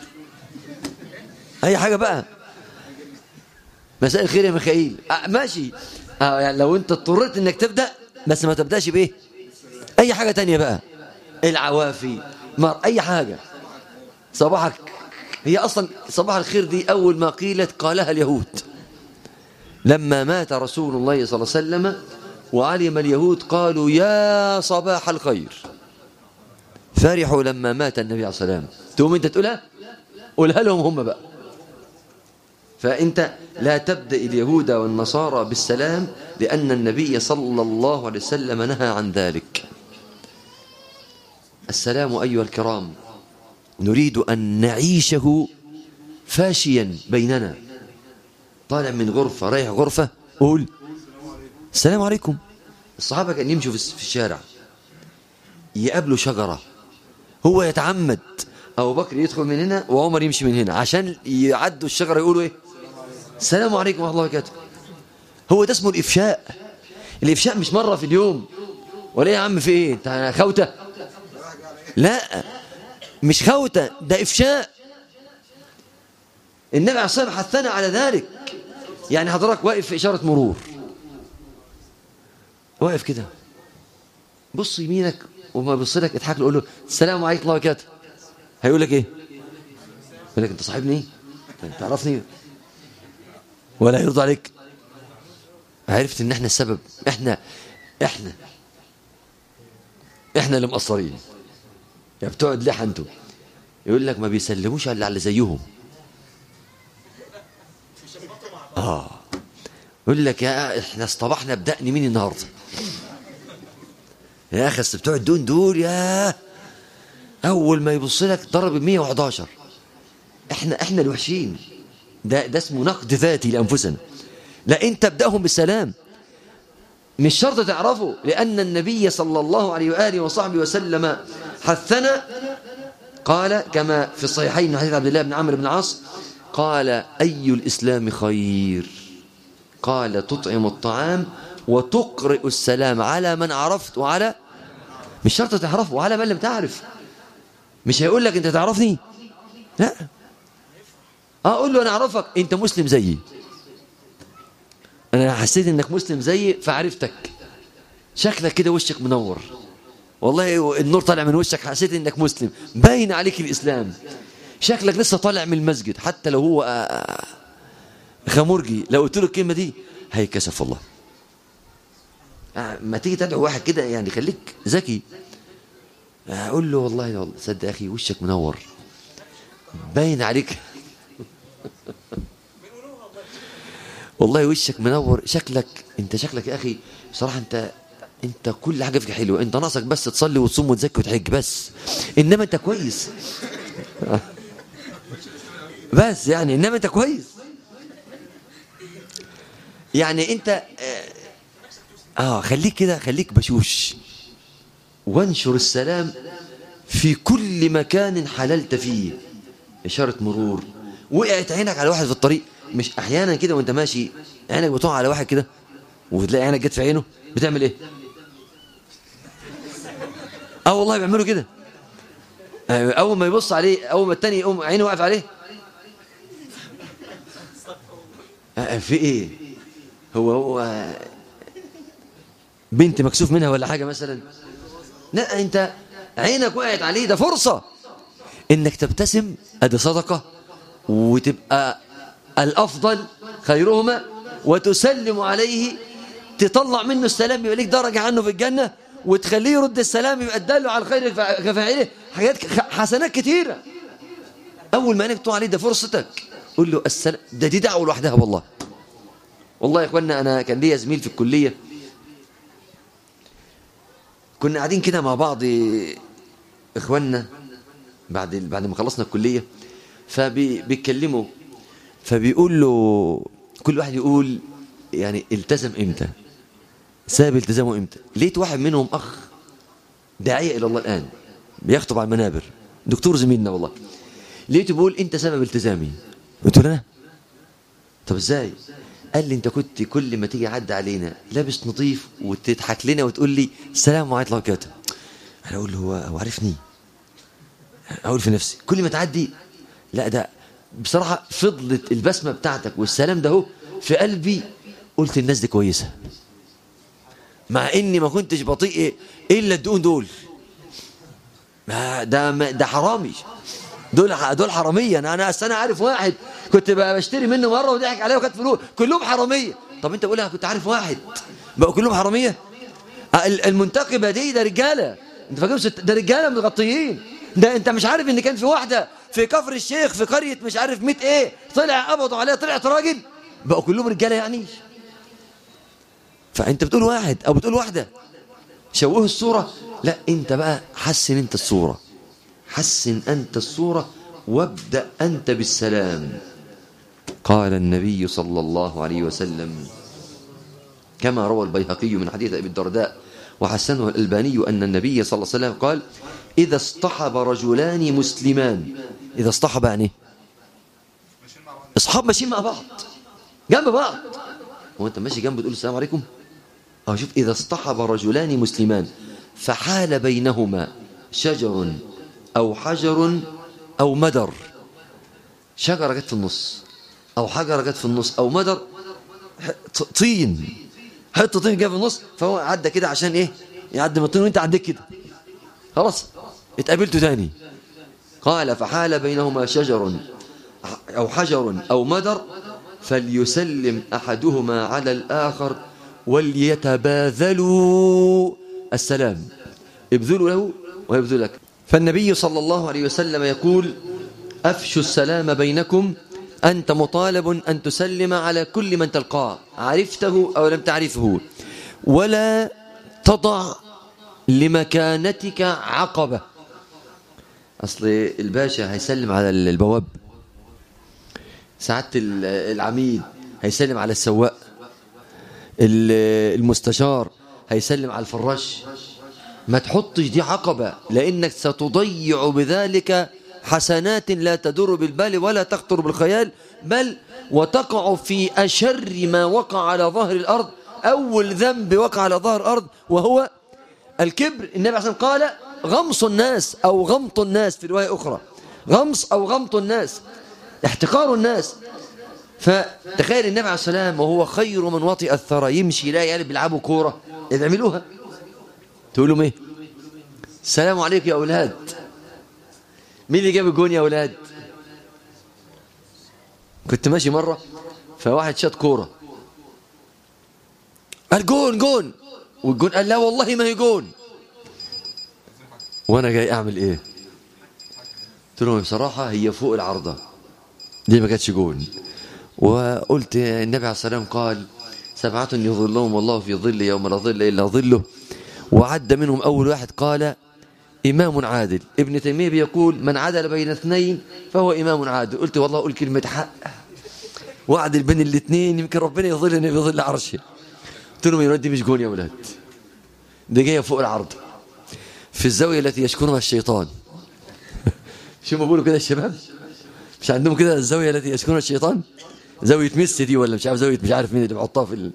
أي حاجة بقى مساء الخير يا ميخائيل أه ماشي أه يعني لو أنت اضطريت إنك تبدأ بس ما تبدأش بإيه أي حاجة تانية بقى العوافي مر أي حاجة صباحك هي أصلا صباح الخير دي أول ما قيلت قالها اليهود لما مات رسول الله صلى الله عليه وسلم وعلم اليهود قالوا يا صباح الخير فرحوا لما مات النبي عليه الصلاة والسلام تقوم انت تقولها قولها لهم هم بقى فأنت لا تبدأ اليهود والنصارى بالسلام لأن النبي صلى الله عليه وسلم نهى عن ذلك السلام أيها الكرام نريد أن نعيشه فاشيا بيننا طالع من غرفة رايح غرفة قول السلام عليكم الصحابة كانوا يمشوا في الشارع يقابلوا شجرة هو يتعمد أبو بكر يدخل من هنا وعمر يمشي من هنا عشان يعدوا الشجرة يقولوا إيه السلام عليكم ورحمة الله وبركاته هو ده اسمه الإفشاء الإفشاء مش مرة في اليوم ولا يا عم في إيه أنت خوتة لا مش خوتة ده إفشاء النبي عليه الصلاة والسلام حثنا على ذلك يعني حضرتك واقف في إشارة مرور واقف كده بص يمينك وما يبص لك اضحك له قول له السلام عليكم الله وبركاته هيقول لك ايه يقول لك انت صاحبني انت تعرفني ولا يرضى عليك عرفت ان احنا السبب احنا احنا احنا اللي مقصرين يا بتوع ليه انتوا يقول لك ما بيسلموش الا على زيهم اه يقول لك يا احنا اصطبحنا بدقني مين النهارده يا اخي بس بتوع الدون دول يا اول ما يبص لك ضرب ال 111 احنا احنا الوحشين ده ده اسمه نقد ذاتي لانفسنا لا انت ابداهم بالسلام مش شرط تعرفه لان النبي صلى الله عليه واله وصحبه وسلم حثنا قال كما في الصحيحين من حديث عبد الله بن عمرو بن العاص قال اي الاسلام خير قال تطعم الطعام وتقرئ السلام على من عرفت وعلى مش شرط تعرفه وعلى من لم تعرف مش هيقول لك انت تعرفني لا اقول له انا اعرفك انت مسلم زيي انا حسيت انك مسلم زيي فعرفتك شكلك كده وشك منور والله النور طالع من وشك حسيت انك مسلم باين عليك الاسلام شكلك لسه طالع من المسجد حتى لو هو خمرجي لو قلت له الكلمه دي هيكسف والله ما تيجي تدعو واحد كده يعني خليك ذكي اقول له والله والله صدق يا اخي وشك منور باين عليك والله وشك منور شكلك انت شكلك يا اخي بصراحه انت انت كل حاجه فيك حلوه انت ناقصك بس تصلي وتصوم وتزكي وتحج بس انما انت كويس بس يعني انما انت كويس يعني انت اه خليك كده خليك بشوش وانشر السلام في كل مكان حللت فيه إشارة مرور وقعت عينك على واحد في الطريق مش أحيانا كده وانت ماشي عينك بتقع على واحد كده وتلاقي عينك جت في عينه بتعمل ايه اه والله بيعملوا كده اول ما يبص عليه اول ما التاني يقوم عينه واقف عليه في ايه هو هو بنت مكسوف منها ولا حاجة مثلا لا انت عينك وقعت عليه ده فرصة انك تبتسم ادي صدقة وتبقى الافضل خيرهما وتسلم عليه تطلع منه السلام يبقى ليك درجة عنه في الجنة وتخليه يرد السلام يبقى تدله على الخير كفاعله حاجات حسنات كتيرة اول ما عينك تقع عليه ده فرصتك قول له السلام ده دي دعوة لوحدها والله والله يا اخوانا انا كان ليا زميل في الكليه كنا قاعدين كده مع بعض اخواننا بعد بعد ما خلصنا الكليه فبيتكلموا فبيقول له كل واحد يقول يعني التزم امتى ساب التزامه امتى لقيت واحد منهم اخ داعيه الى الله الان بيخطب على المنابر دكتور زميلنا والله لقيته بيقول انت سبب التزامي قلت له انا طب ازاي قال لي انت كنت كل ما تيجي عدى علينا لابس نظيف وتضحك لنا وتقول لي السلام عليكم وبركاته انا اقول له هو هو عارفني اقول في نفسي كل ما تعدي لا ده بصراحه فضلت البسمه بتاعتك والسلام ده اهو في قلبي قلت الناس دي كويسه مع اني ما كنتش بطيء الا الدقون دول ما ده ما ده حرامي دول دول حراميه انا انا انا عارف واحد كنت بشتري منه مره وضحك عليا وخد فلوس كلهم حراميه طب انت بقول انا كنت عارف واحد بقوا كلهم حراميه المنتقبه دي ده رجاله انت فاكر ده رجاله متغطيين ده انت مش عارف ان كان في واحده في كفر الشيخ في قريه مش عارف 100 ايه طلع قبضوا عليها طلعت راجل بقوا كلهم رجاله يعني فانت بتقول واحد او بتقول واحده شوهوا الصوره لا انت بقى حسن انت الصوره حسن انت الصوره وابدا انت بالسلام قال النبي صلى الله عليه وسلم كما روى البيهقي من حديث ابي الدرداء وحسنه الألباني أن النبي صلى الله عليه وسلم قال إذا اصطحب رجلان مسلمان إذا اصطحب يعني اصحاب ماشيين مع بعض جنب بعض هو انت ماشي جنب تقول السلام عليكم اه شوف إذا اصطحب رجلان مسلمان فحال بينهما شجر أو حجر أو مدر شجرة جت في النص أو حجرة جت في النص أو مدر طين حته طين جه في النص فهو عدى كده عشان ايه يعدي من الطين وانت عديت كده خلاص اتقابلتوا تاني قال فحال بينهما شجر أو حجر أو مدر فليسلم أحدهما على الآخر وليتباذلوا السلام ابذلوا له ويبذل لك فالنبي صلى الله عليه وسلم يقول أفشوا السلام بينكم أنت مطالب أن تسلم على كل من تلقاه عرفته أو لم تعرفه ولا تضع لمكانتك عقبة أصل الباشا هيسلم على البواب سعادة العميد هيسلم على السواق المستشار هيسلم على الفراش ما تحطش دي عقبة لأنك ستضيع بذلك حسنات لا تدر بالبال ولا تخطر بالخيال بل وتقع في أشر ما وقع على ظهر الأرض أول ذنب وقع على ظهر الأرض وهو الكبر النبي عليه الصلاة قال غمص الناس أو غمط الناس في رواية أخرى غمص أو غمط الناس احتقار الناس فتخيل النبي عليه السلام وهو خير من وطئ الثرى يمشي لا يلعب بيلعبوا كورة يعملوها تقول لهم ايه السلام عليكم يا أولاد مين اللي جاب الجون يا أولاد كنت ماشي مرة فواحد شاط كورة قال جون جون والجون قال لا والله ما هي جون وانا جاي اعمل ايه قلت لهم بصراحة هي فوق العارضة دي ما كانتش جون وقلت النبي عليه الصلاة والسلام قال سبعة يظلهم والله في ظل يوم لا ظل إلا ظله وعد منهم أول واحد قال إمام عادل ابن تيمية بيقول من عدل بين اثنين فهو إمام عادل قلت والله أقول كلمة حق وعدل بين الاثنين يمكن ربنا يظلني بظل عرشه قلت لهم يا دي مش جون يا ولاد دي جاية فوق العرض في الزاوية التي يشكرها الشيطان شو ما بيقولوا كده الشباب مش عندهم كده الزاوية التي يشكرها الشيطان زاوية ميسي دي ولا مش عارف زاوية مش عارف مين اللي بيحطها في ال...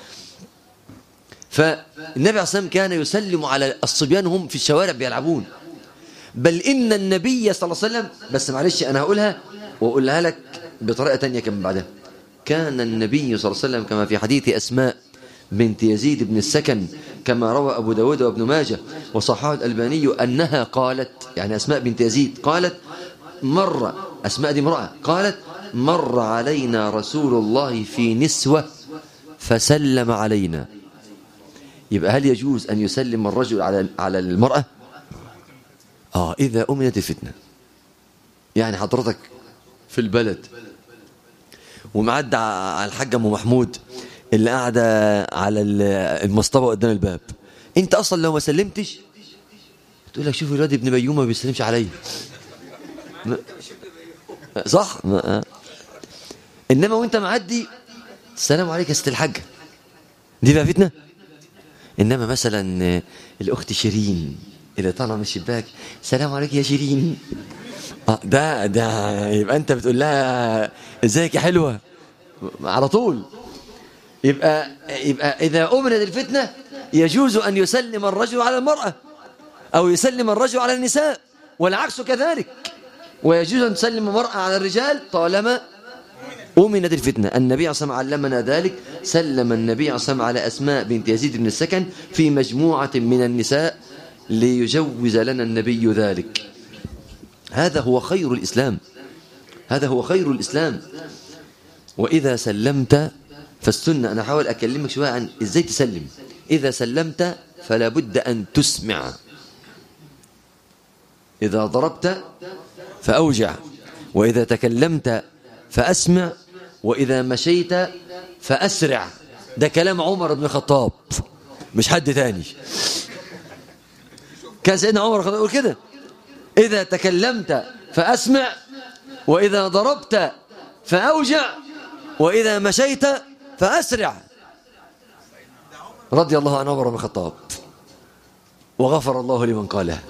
فالنبي عليه الصلاة كان يسلم على الصبيان هم في الشوارع بيلعبون بل إن النبي صلى الله عليه وسلم بس معلش أنا هقولها وأقولها لك بطريقة تانية كم بعدها كان النبي صلى الله عليه وسلم كما في حديث أسماء بنت يزيد بن السكن كما روى أبو داود وابن ماجه وصححه الألباني أنها قالت يعني أسماء بنت يزيد قالت مر أسماء دي امرأة قالت مر علينا رسول الله في نسوة فسلم علينا يبقى هل يجوز أن يسلم الرجل على على المرأة آه إذا أمنت الفتنة يعني حضرتك في البلد ومعدى على الحاج ام محمود اللي قاعده على المصطبه قدام الباب انت اصلا لو ما سلمتش تقول لك شوف الواد ابن بيومه ما بيسلمش عليا صح ما. انما وانت معدي السلام عليك يا ست الحاجه دي بقى فتنه انما مثلا الاخت شيرين اللي طالعه من الشباك السلام عليك يا شيرين اه ده ده يبقى انت بتقول لها ازيك يا حلوه على طول يبقى يبقى اذا امنت الفتنه يجوز ان يسلم الرجل على المراه او يسلم الرجل على النساء والعكس كذلك ويجوز ان تسلم المراه على الرجال طالما أمنت الفتنة النبي صلى الله عليه وسلم علمنا ذلك سلم النبي صلى الله عليه وسلم على أسماء بنت يزيد بن السكن في مجموعة من النساء ليجوز لنا النبي ذلك هذا هو خير الإسلام هذا هو خير الإسلام وإذا سلمت فالسنة أنا أحاول أكلمك شوية عن إزاي تسلم إذا سلمت فلا بد أن تسمع إذا ضربت فأوجع وإذا تكلمت فأسمع وإذا مشيت فأسرع ده كلام عمر بن الخطاب مش حد تاني كان سيدنا عمر بن الخطاب يقول كده إذا تكلمت فأسمع وإذا ضربت فأوجع وإذا مشيت فأسرع رضي الله عن عمر بن الخطاب وغفر الله لمن قالها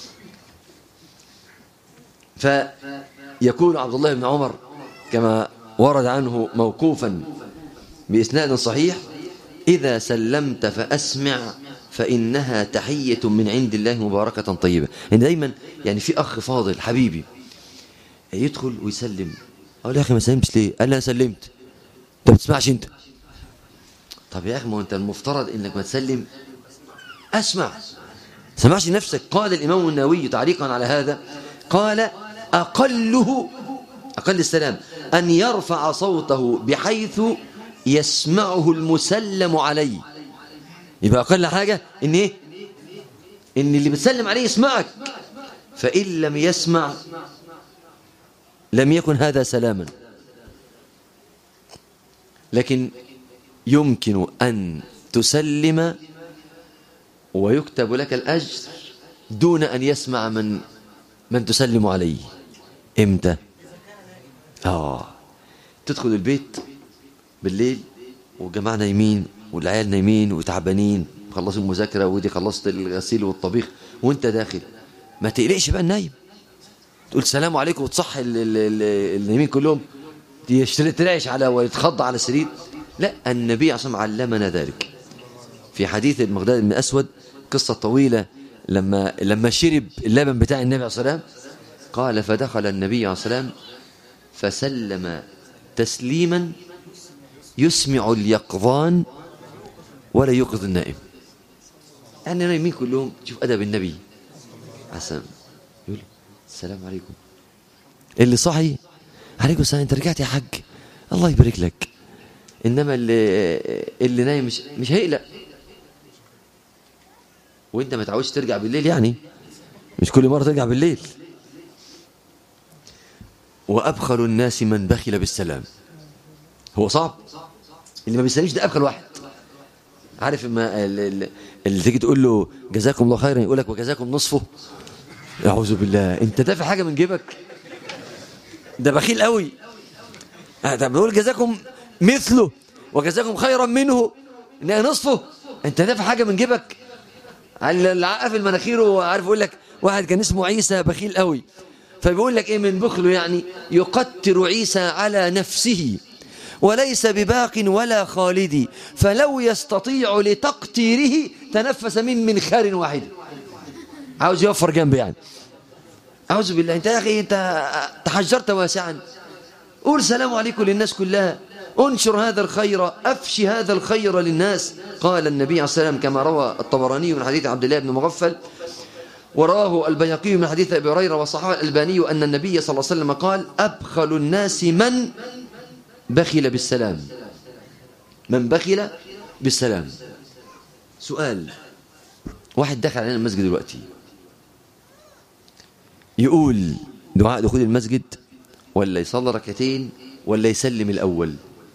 فيقول عبد الله بن عمر كما ورد عنه موقوفا بإسناد صحيح إذا سلمت فأسمع فإنها تحية من عند الله مباركة طيبة يعني دايما يعني في أخ فاضل حبيبي يدخل ويسلم أقول يا أخي ما سلمتش ليه قال لي أنا سلمت أنت ما بتسمعش أنت طب يا أخي ما أنت المفترض إنك ما تسلم أسمع سمعش نفسك قال الإمام النووي تعليقا على هذا قال أقله أقل السلام أن يرفع صوته بحيث يسمعه المسلم عليه يبقى أقل حاجة إن إيه إن اللي بتسلم عليه يسمعك فإن لم يسمع لم يكن هذا سلاما لكن يمكن أن تسلم ويكتب لك الأجر دون أن يسمع من من تسلم عليه إمتى آه تدخل البيت بالليل والجماعة نايمين والعيال نايمين وتعبانين خلصوا المذاكرة ودي خلصت الغسيل والطبيخ وانت داخل ما تقلقش بقى النايم تقول السلام عليكم وتصحي النايمين كلهم ترعش على ويتخض على السرير لا النبي عصام علمنا ذلك في حديث المغداد بن أسود قصة طويلة لما لما شرب اللبن بتاع النبي عليه الصلاة والسلام قال فدخل النبي عليه الصلاة والسلام فسلم تسليما يسمع اليقظان ولا يوقظ النائم يعني نايمين كلهم شوف أدب النبي عسام يقول السلام عليكم اللي صحي عليكم السلام انت رجعت يا حاج الله يبارك لك انما اللي اللي نايم مش مش هيقلق وانت ما تعودش ترجع بالليل يعني مش كل مره ترجع بالليل وابخل الناس من بخل بالسلام هو صعب اللي ما بيسلمش ده ابخل واحد عارف ما اللي, اللي تيجي تقول له جزاكم الله خيرا يقول لك وجزاكم نصفه اعوذ بالله انت دافع حاجه من جيبك ده بخيل قوي ده بيقول جزاكم مثله وجزاكم خيرا منه ان نصفه انت دافع حاجه من جيبك على العقف المناخير عارف يقول لك واحد كان اسمه عيسى بخيل قوي فبيقول لك ايه من بخله يعني يقتر عيسى على نفسه وليس بباق ولا خالد فلو يستطيع لتقتيره تنفس من منخار واحد عاوز يوفر جنب يعني أعوذ بالله أنت يا أخي أنت تحجرت واسعا قول سلام عليكم للناس كلها انشر هذا الخير أفشي هذا الخير للناس قال النبي عليه الصلاة والسلام كما روى الطبراني من حديث عبد الله بن مغفل وراه البيقي من حديث أبي هريرة وصححه الألباني أن النبي صلى الله عليه وسلم قال أبخل الناس من بخل بالسلام من بخل بالسلام سؤال واحد دخل علينا المسجد دلوقتي يقول دعاء دخول المسجد ولا يصلي ركعتين ولا يسلم الأول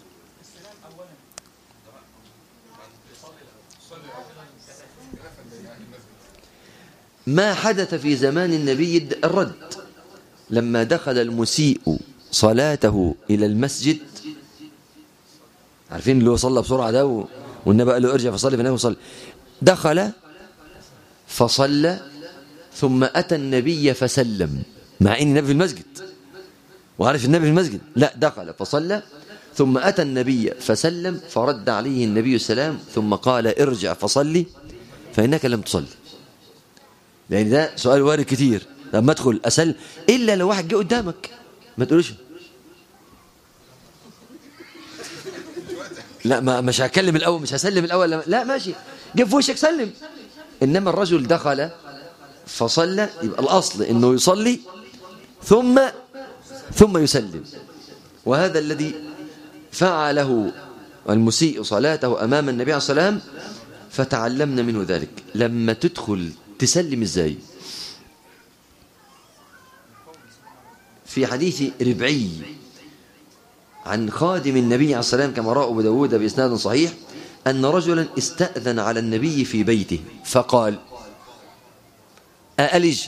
ما حدث في زمان النبي الرد لما دخل المسيء صلاته إلى المسجد عارفين اللي هو صلى بسرعة ده والنبي قال له ارجع فصلي فنام وصلي دخل فصلى ثم أتى النبي فسلم مع أن النبي في المسجد وعارف النبي في المسجد لا دخل فصلى ثم أتى النبي فسلم فرد عليه النبي السلام ثم قال ارجع فصلي فإنك لم تصلي لأن ده سؤال وارد كتير لما أدخل أسل إلا لو واحد جه قدامك ما تقولش لا ما مش هكلم الأول مش هسلم الأول لا ماشي جه في وشك سلم إنما الرجل دخل فصلى يبقى الأصل إنه يصلي ثم ثم يسلم وهذا الذي فعله المسيء صلاته أمام النبي عليه الصلاة والسلام فتعلمنا منه ذلك لما تدخل تسلم ازاي في حديث ربعي عن خادم النبي عليه الصلاة والسلام كما رأى أبو داود بإسناد صحيح أن رجلا استأذن على النبي في بيته فقال أألج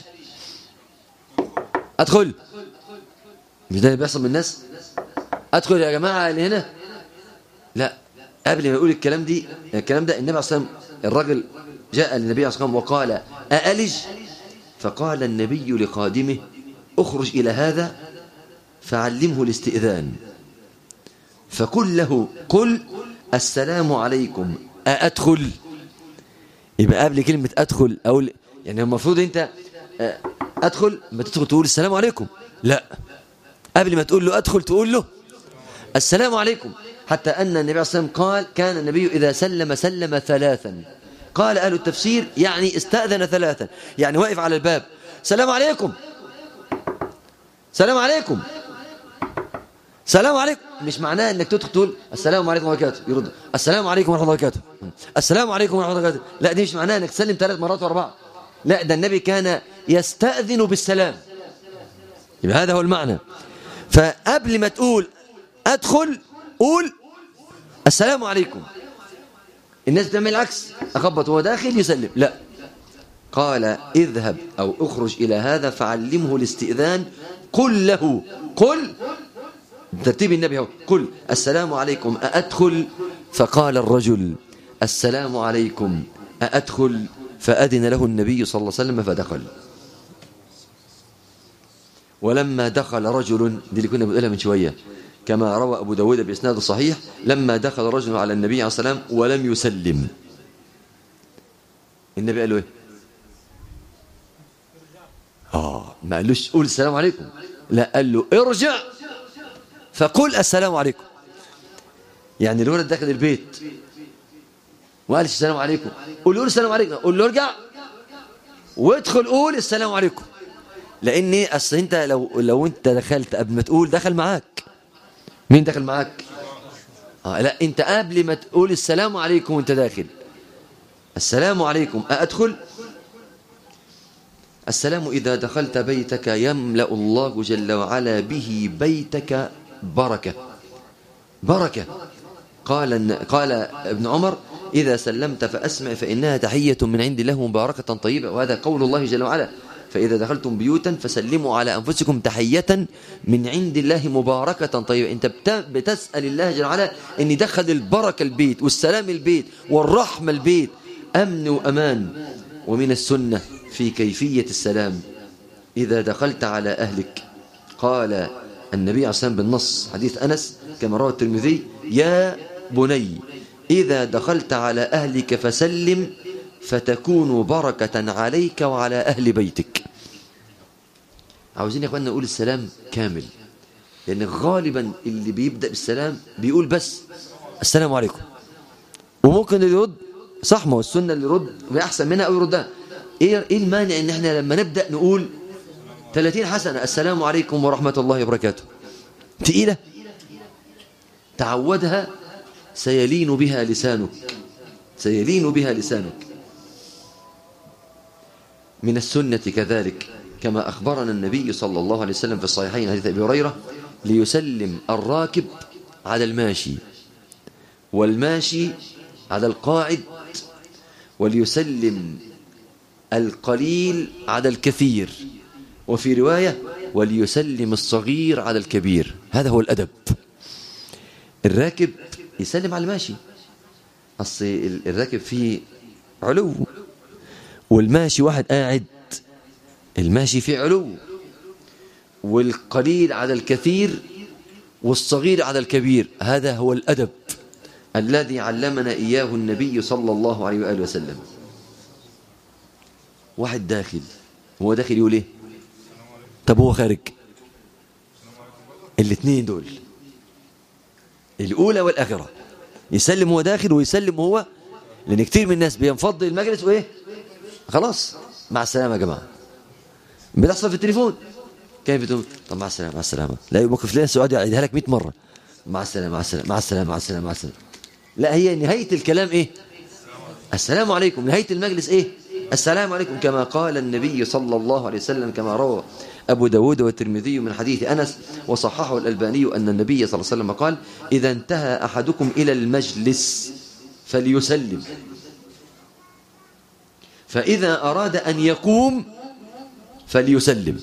أدخل مش ده اللي بيحصل من الناس أدخل يا جماعة اللي هنا لا قبل ما يقول الكلام دي الكلام ده النبي عليه الصلاة والسلام الرجل جاء للنبي عليه الصلاة والسلام وقال أألج فقال النبي لخادمه اخرج إلى هذا فعلمه الاستئذان فقل له قل السلام عليكم أأدخل يبقى قبل كلمة أدخل أقول يعني المفروض أنت أدخل ما تدخل تقول السلام عليكم لا قبل ما تقول له أدخل تقول له السلام عليكم حتى أن النبي عليه الصلاة والسلام قال كان النبي إذا سلم سلم ثلاثا قال أهل التفسير يعني استأذن ثلاثا يعني واقف على الباب سلام عليكم سلام عليكم سلام عليكم مش معناه انك تدخل تقول السلام عليكم ورحمه الله وبركاته يرد السلام عليكم ورحمه الله وبركاته السلام عليكم ورحمه الله وبركاته لا دي مش معناها انك تسلم ثلاث مرات ورا بعض لا ده النبي كان يستأذن بالسلام يبقى هذا هو المعنى فقبل ما تقول ادخل قول السلام عليكم الناس بتعمل العكس اخبط وهو داخل يسلم لا قال اذهب او اخرج الى هذا فعلمه الاستئذان قل له قل ترتيب النبي هو قل السلام عليكم أأدخل فقال الرجل السلام عليكم أأدخل فأذن له النبي صلى الله عليه وسلم فدخل ولما دخل رجل دي اللي كنا بنقولها من شوية كما روى أبو داود بإسناد صحيح لما دخل رجل على النبي عليه الصلاة والسلام ولم يسلم النبي قال له ايه آه ما قالوش قول السلام عليكم لا قال له ارجع فقل السلام عليكم يعني الولد دخل البيت وقال السلام عليكم قول له السلام عليكم قول له ارجع وادخل قول السلام عليكم لان اصل انت لو لو انت دخلت قبل ما تقول دخل معاك مين دخل معاك اه لا انت قبل ما تقول السلام عليكم وانت داخل السلام عليكم أأدخل السلام إذا دخلت بيتك يملأ الله جل وعلا به بيتك بركة بركة قال قال ابن عمر إذا سلمت فأسمع فإنها تحية من عند الله مباركة طيبة وهذا قول الله جل وعلا فإذا دخلتم بيوتا فسلموا على أنفسكم تحية من عند الله مباركة طيبة أنت بتسأل الله جل وعلا أن يدخل البركة البيت والسلام البيت والرحمة البيت أمن وأمان ومن السنة في كيفية السلام إذا دخلت على أهلك قال النبي عليه الصلاة بالنص حديث أنس كما روى الترمذي يا بني إذا دخلت على أهلك فسلم فتكون بركة عليك وعلى أهل بيتك عاوزين يا أخوانا نقول السلام كامل لأن غالبا اللي بيبدأ بالسلام بيقول بس السلام عليكم وممكن اللي يرد صح ما هو السنة اللي يرد أحسن منها أو يردها إيه المانع إن إحنا لما نبدأ نقول 30 حسنة السلام عليكم ورحمة الله وبركاته تقيلة تعودها سيلين بها لسانك سيلين بها لسانك من السنة كذلك كما أخبرنا النبي صلى الله عليه وسلم في الصحيحين حديث أبي هريرة ليسلم الراكب على الماشي والماشي على القاعد وليسلم القليل على الكثير وفي رواية وليسلم الصغير على الكبير هذا هو الأدب الراكب يسلم على الماشي أصل الراكب فيه علو والماشي واحد قاعد الماشي فيه علو والقليل على الكثير والصغير على الكبير هذا هو الأدب الذي علمنا إياه النبي صلى الله عليه وآله وسلم واحد داخل هو داخل يقول ايه طب هو خارج الاثنين دول الأولى والآخرة يسلم هو داخل ويسلم هو لأن كتير من الناس بينفض المجلس وإيه خلاص مع السلامة يا جماعة بتحصل في التليفون كيف بتقول طب مع السلامة مع السلامة لا موقف لنا السؤال يعيدها لك 100 مرة مع السلامة مع السلامة مع السلامة مع السلامة مع السلامة لا هي نهاية الكلام إيه السلام عليكم نهاية المجلس إيه السلام عليكم كما قال النبي صلى الله عليه وسلم كما روى أبو داود والترمذي من حديث أنس وصححه الألباني أن النبي صلى الله عليه وسلم قال إذا انتهى أحدكم إلى المجلس فليسلم فإذا أراد أن يقوم فليسلم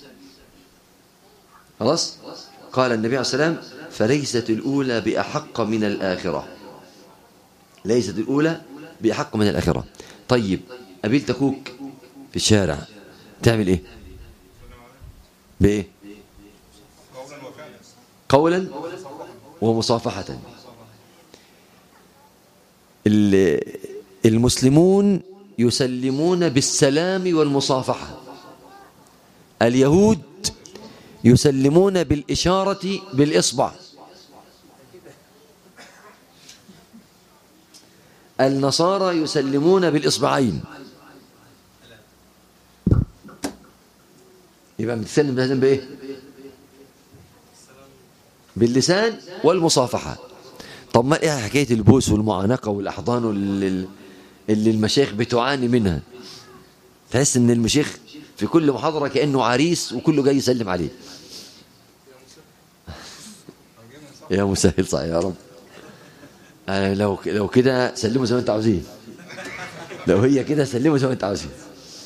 خلاص قال النبي عليه السلام فليست الأولى بأحق من الآخرة ليست الأولى بأحق من الآخرة طيب قابلت أخوك في الشارع تعمل إيه بإيه قولا ومصافحة المسلمون يسلمون بالسلام والمصافحة اليهود يسلمون بالإشارة بالإصبع النصارى يسلمون بالإصبعين يبقى بتسلم لازم بإيه باللسان والمصافحة طب ما ايه حكاية البوس والمعانقة والأحضان اللي, اللي المشايخ بتعاني منها تحس ان المشيخ في كل محاضرة كأنه عريس وكله جاي يسلم عليه يا مسهل صحيح يا رب أنا لو لو كده سلموا زي ما انتوا عاوزين لو هي كده سلموا زي ما انتوا عاوزين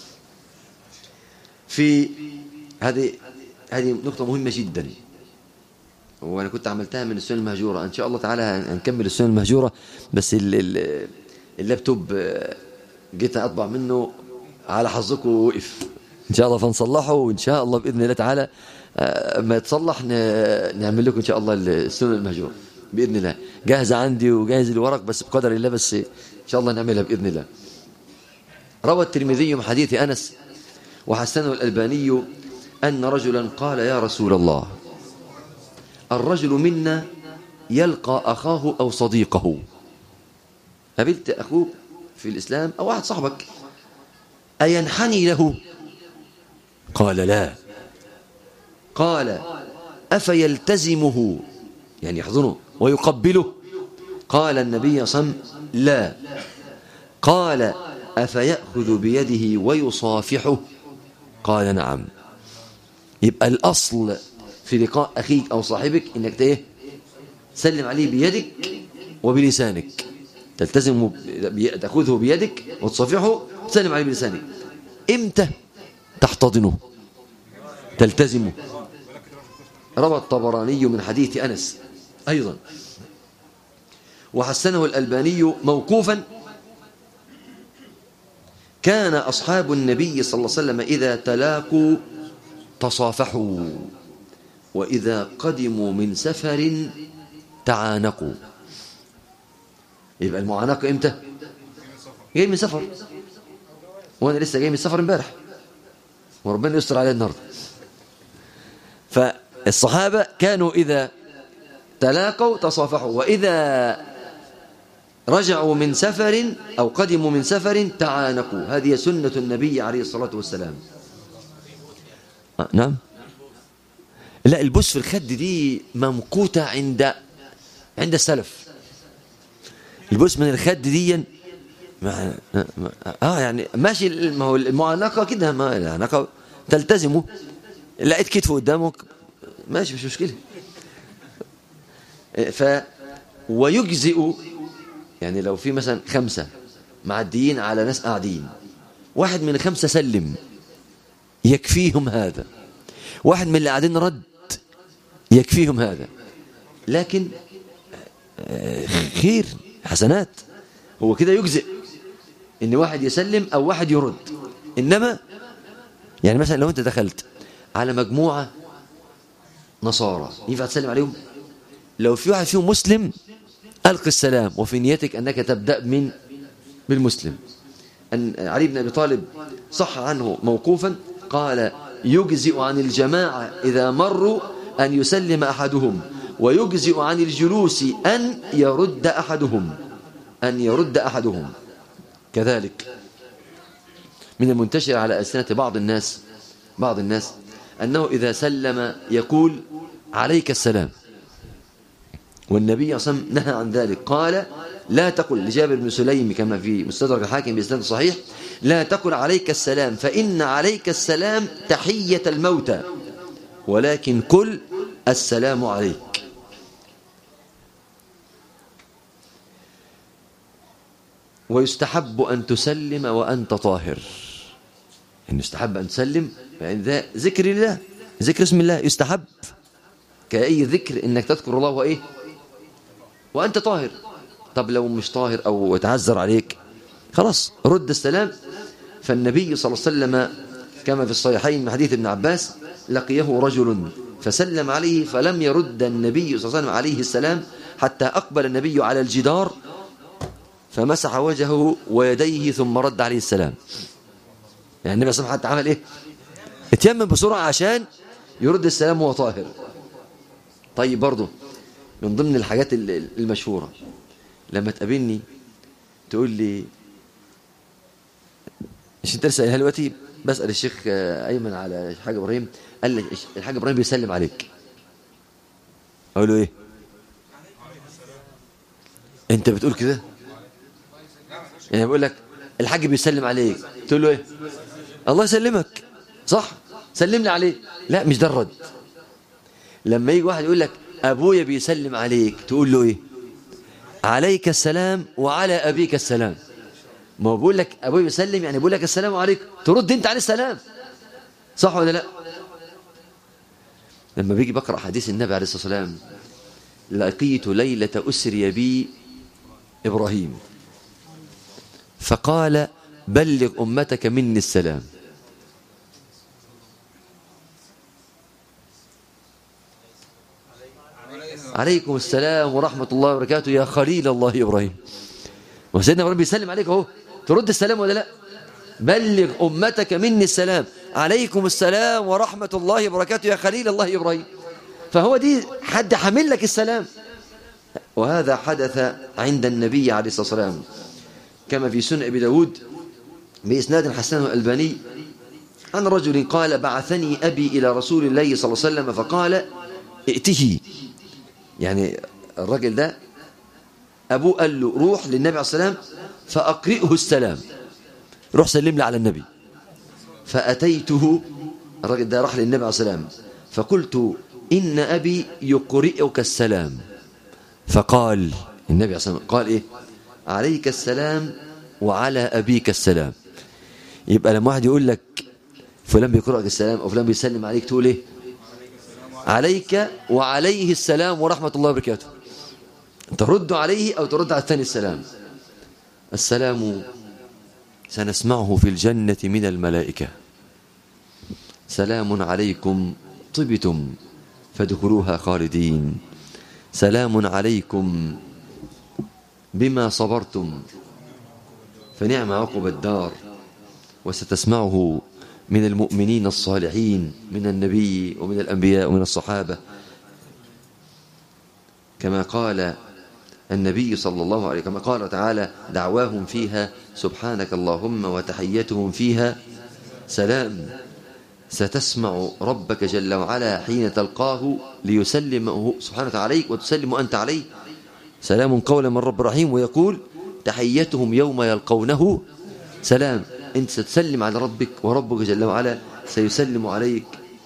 في هذه هذه نقطة مهمة جدا وانا كنت عملتها من السنة المهجورة ان شاء الله تعالى هنكمل السنة المهجورة بس اللابتوب جيت اطبع منه على حظكم وقف ان شاء الله فنصلحه وان شاء الله باذن الله تعالى ما يتصلح نعمل لكم ان شاء الله السنة المهجورة باذن الله جاهزة عندي وجاهز الورق بس بقدر الله بس ان شاء الله نعملها باذن الله روى الترمذي من حديث انس وحسنه الالباني ان رجلا قال يا رسول الله الرجل منا يلقى أخاه أو صديقه قابلت أخوك في الإسلام أو واحد صاحبك أينحني له قال لا قال أفيلتزمه يعني يحضنه ويقبله قال النبي صم لا قال أفيأخذ بيده ويصافحه قال نعم يبقى الأصل في لقاء أخيك أو صاحبك إنك إيه سلم عليه بيدك وبلسانك تلتزم تأخذه بيدك وتصافحه تسلم عليه بلسانك إمتى تحتضنه تلتزمه روى الطبراني من حديث أنس أيضا وحسنه الألباني موقوفا كان أصحاب النبي صلى الله عليه وسلم إذا تلاقوا تصافحوا وإذا قدموا من سفر تعانقوا يبقى المعانقة إمتى جاي من سفر وأنا لسه جاي من سفر امبارح وربنا يستر علينا النهارده فالصحابة كانوا إذا تلاقوا تصافحوا وإذا رجعوا من سفر أو قدموا من سفر تعانقوا هذه سنة النبي عليه الصلاة والسلام آه نعم لا البوس في الخد دي ممقوتة عند عند السلف البوس من الخد دي ما اه يعني ماشي ما هو المعانقة كده ما المعانقة تلتزمه لقيت كتفه قدامك ماشي مش مشكلة ف ويجزئ يعني لو في مثلا خمسة معديين على ناس قاعدين واحد من الخمسة سلم يكفيهم هذا واحد من اللي قاعدين رد يكفيهم هذا لكن خير حسنات هو كده يجزئ ان واحد يسلم او واحد يرد انما يعني مثلا لو انت دخلت على مجموعة نصارى ينفع تسلم عليهم لو في واحد فيهم مسلم ألقي السلام وفي نيتك أنك تبدأ من بالمسلم أن علي بن أبي طالب صح عنه موقوفا قال يجزئ عن الجماعة إذا مروا أن يسلم أحدهم ويجزئ عن الجلوس أن يرد أحدهم أن يرد أحدهم كذلك من المنتشر على ألسنة بعض الناس بعض الناس أنه إذا سلم يقول عليك السلام والنبي صلى الله عليه وسلم نهى عن ذلك قال لا تقل لجابر بن سليم كما في مستدرك الحاكم بإسناد صحيح لا تقل عليك السلام فإن عليك السلام تحية الموتى ولكن كل السلام عليك ويستحب أن تسلم وأنت طاهر إن يستحب أن تسلم يعني ذا ذكر الله ذكر اسم الله يستحب كأي ذكر إنك تذكر الله وإيه وأنت طاهر طب لو مش طاهر أو تعذر عليك خلاص رد السلام فالنبي صلى الله عليه وسلم كما في الصحيحين من حديث ابن عباس لقيه رجل فسلم عليه فلم يرد النبي صلى الله عليه وسلم عليه السلام حتى أقبل النبي على الجدار فمسح وجهه ويديه ثم رد عليه السلام يعني النبي صلى الله عليه وسلم عمل ايه اتيمم بسرعة عشان يرد السلام وهو طاهر طيب برضه من ضمن الحاجات المشهورة لما تقابلني تقول لي مش انت لسه قايلها دلوقتي بسأل الشيخ أيمن على الحاج إبراهيم قال لي الحاج إبراهيم بيسلم عليك أقول له إيه أنت بتقول كده يعني بقول لك الحاج بيسلم عليك تقول له إيه الله يسلمك صح سلم لي عليه لا مش ده الرد لما يجي واحد يقول لك أبويا بيسلم عليك تقول له إيه عليك السلام وعلى أبيك السلام ما هو بيقول لك أبويا بيسلم يعني بيقول لك السلام عليكم ترد أنت عليه السلام صح ولا لا لما بيجي بقرأ حديث النبي عليه الصلاة والسلام لقيت ليلة أسري بي إبراهيم فقال بلغ أمتك مني السلام عليكم السلام ورحمة الله وبركاته يا خليل الله إبراهيم وسيدنا إبراهيم بيسلم عليك أهو ترد السلام ولا لا بلغ أمتك مني السلام عليكم السلام ورحمة الله وبركاته يا خليل الله إبراهيم فهو دي حد حمل لك السلام وهذا حدث عند النبي عليه الصلاة والسلام كما في سنة أبي داود بإسناد حسن الألباني عن رجل قال بعثني أبي إلى رسول الله صلى الله عليه وسلم فقال ائته يعني الرجل ده أبوه قال له روح للنبي عليه السلام فأقرئه السلام روح سلم لي على النبي فأتيته الرجل ده راح للنبي عليه السلام فقلت إن أبي يقرئك السلام فقال النبي عليه السلام قال إيه عليك السلام وعلى أبيك السلام يبقى لما واحد يقول لك فلان بيقرأك السلام أو فلان بيسلم عليك تقول إيه عليك وعليه السلام ورحمة الله وبركاته ترد عليه أو ترد على الثاني السلام السلام سنسمعه في الجنة من الملائكة سلام عليكم طبتم فادخلوها خالدين سلام عليكم بما صبرتم فنعم عقب الدار وستسمعه من المؤمنين الصالحين من النبي ومن الأنبياء ومن الصحابة كما قال النبي صلى الله عليه كما قال تعالى دعواهم فيها سبحانك اللهم وتحيتهم فيها سلام ستسمع ربك جل وعلا حين تلقاه ليسلم سبحانه عليك وتسلم أنت عليه سلام قولا من رب رحيم ويقول تحيتهم يوم يلقونه سلام أنت ستسلم على ربك وربك جل وعلا سيسلم عليك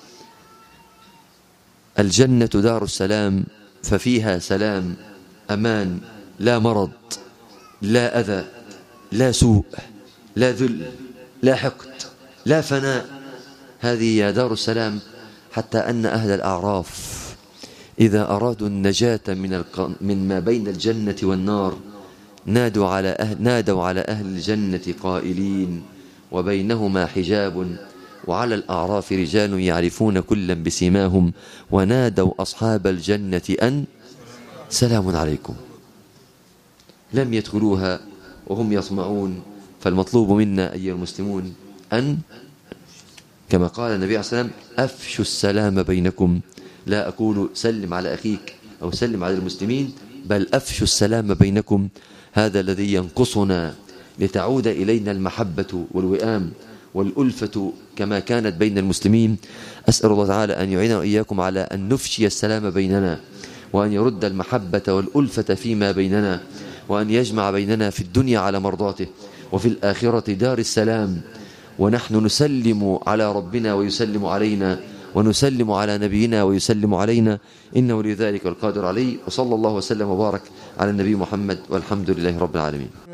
الجنة دار السلام ففيها سلام أمان لا مرض لا أذى لا سوء لا ذل لا حقد لا فناء هذه يا دار السلام حتى أن أهل الأعراف إذا أرادوا النجاة من, الق... من ما بين الجنة والنار نادوا على أهل, نادوا على أهل الجنة قائلين وبينهما حجاب وعلى الأعراف رجال يعرفون كلا بسيماهم ونادوا أصحاب الجنة أن سلام عليكم لم يدخلوها وهم يطمعون فالمطلوب منا أيها المسلمون أن كما قال النبي عليه الصلاة والسلام أفشوا السلام بينكم لا أقول سلم على أخيك أو سلم على المسلمين بل أفشوا السلام بينكم هذا الذي ينقصنا لتعود إلينا المحبة والوئام والألفة كما كانت بين المسلمين أسأل الله تعالى أن يعيننا وإياكم على أن نفشي السلام بيننا وأن يرد المحبة والألفة فيما بيننا وأن يجمع بيننا في الدنيا على مرضاته وفي الآخرة دار السلام ونحن نسلم على ربنا ويسلم علينا ونسلم على نبينا ويسلم علينا إنه لذلك القادر عليه وصلى الله وسلم وبارك على النبي محمد والحمد لله رب العالمين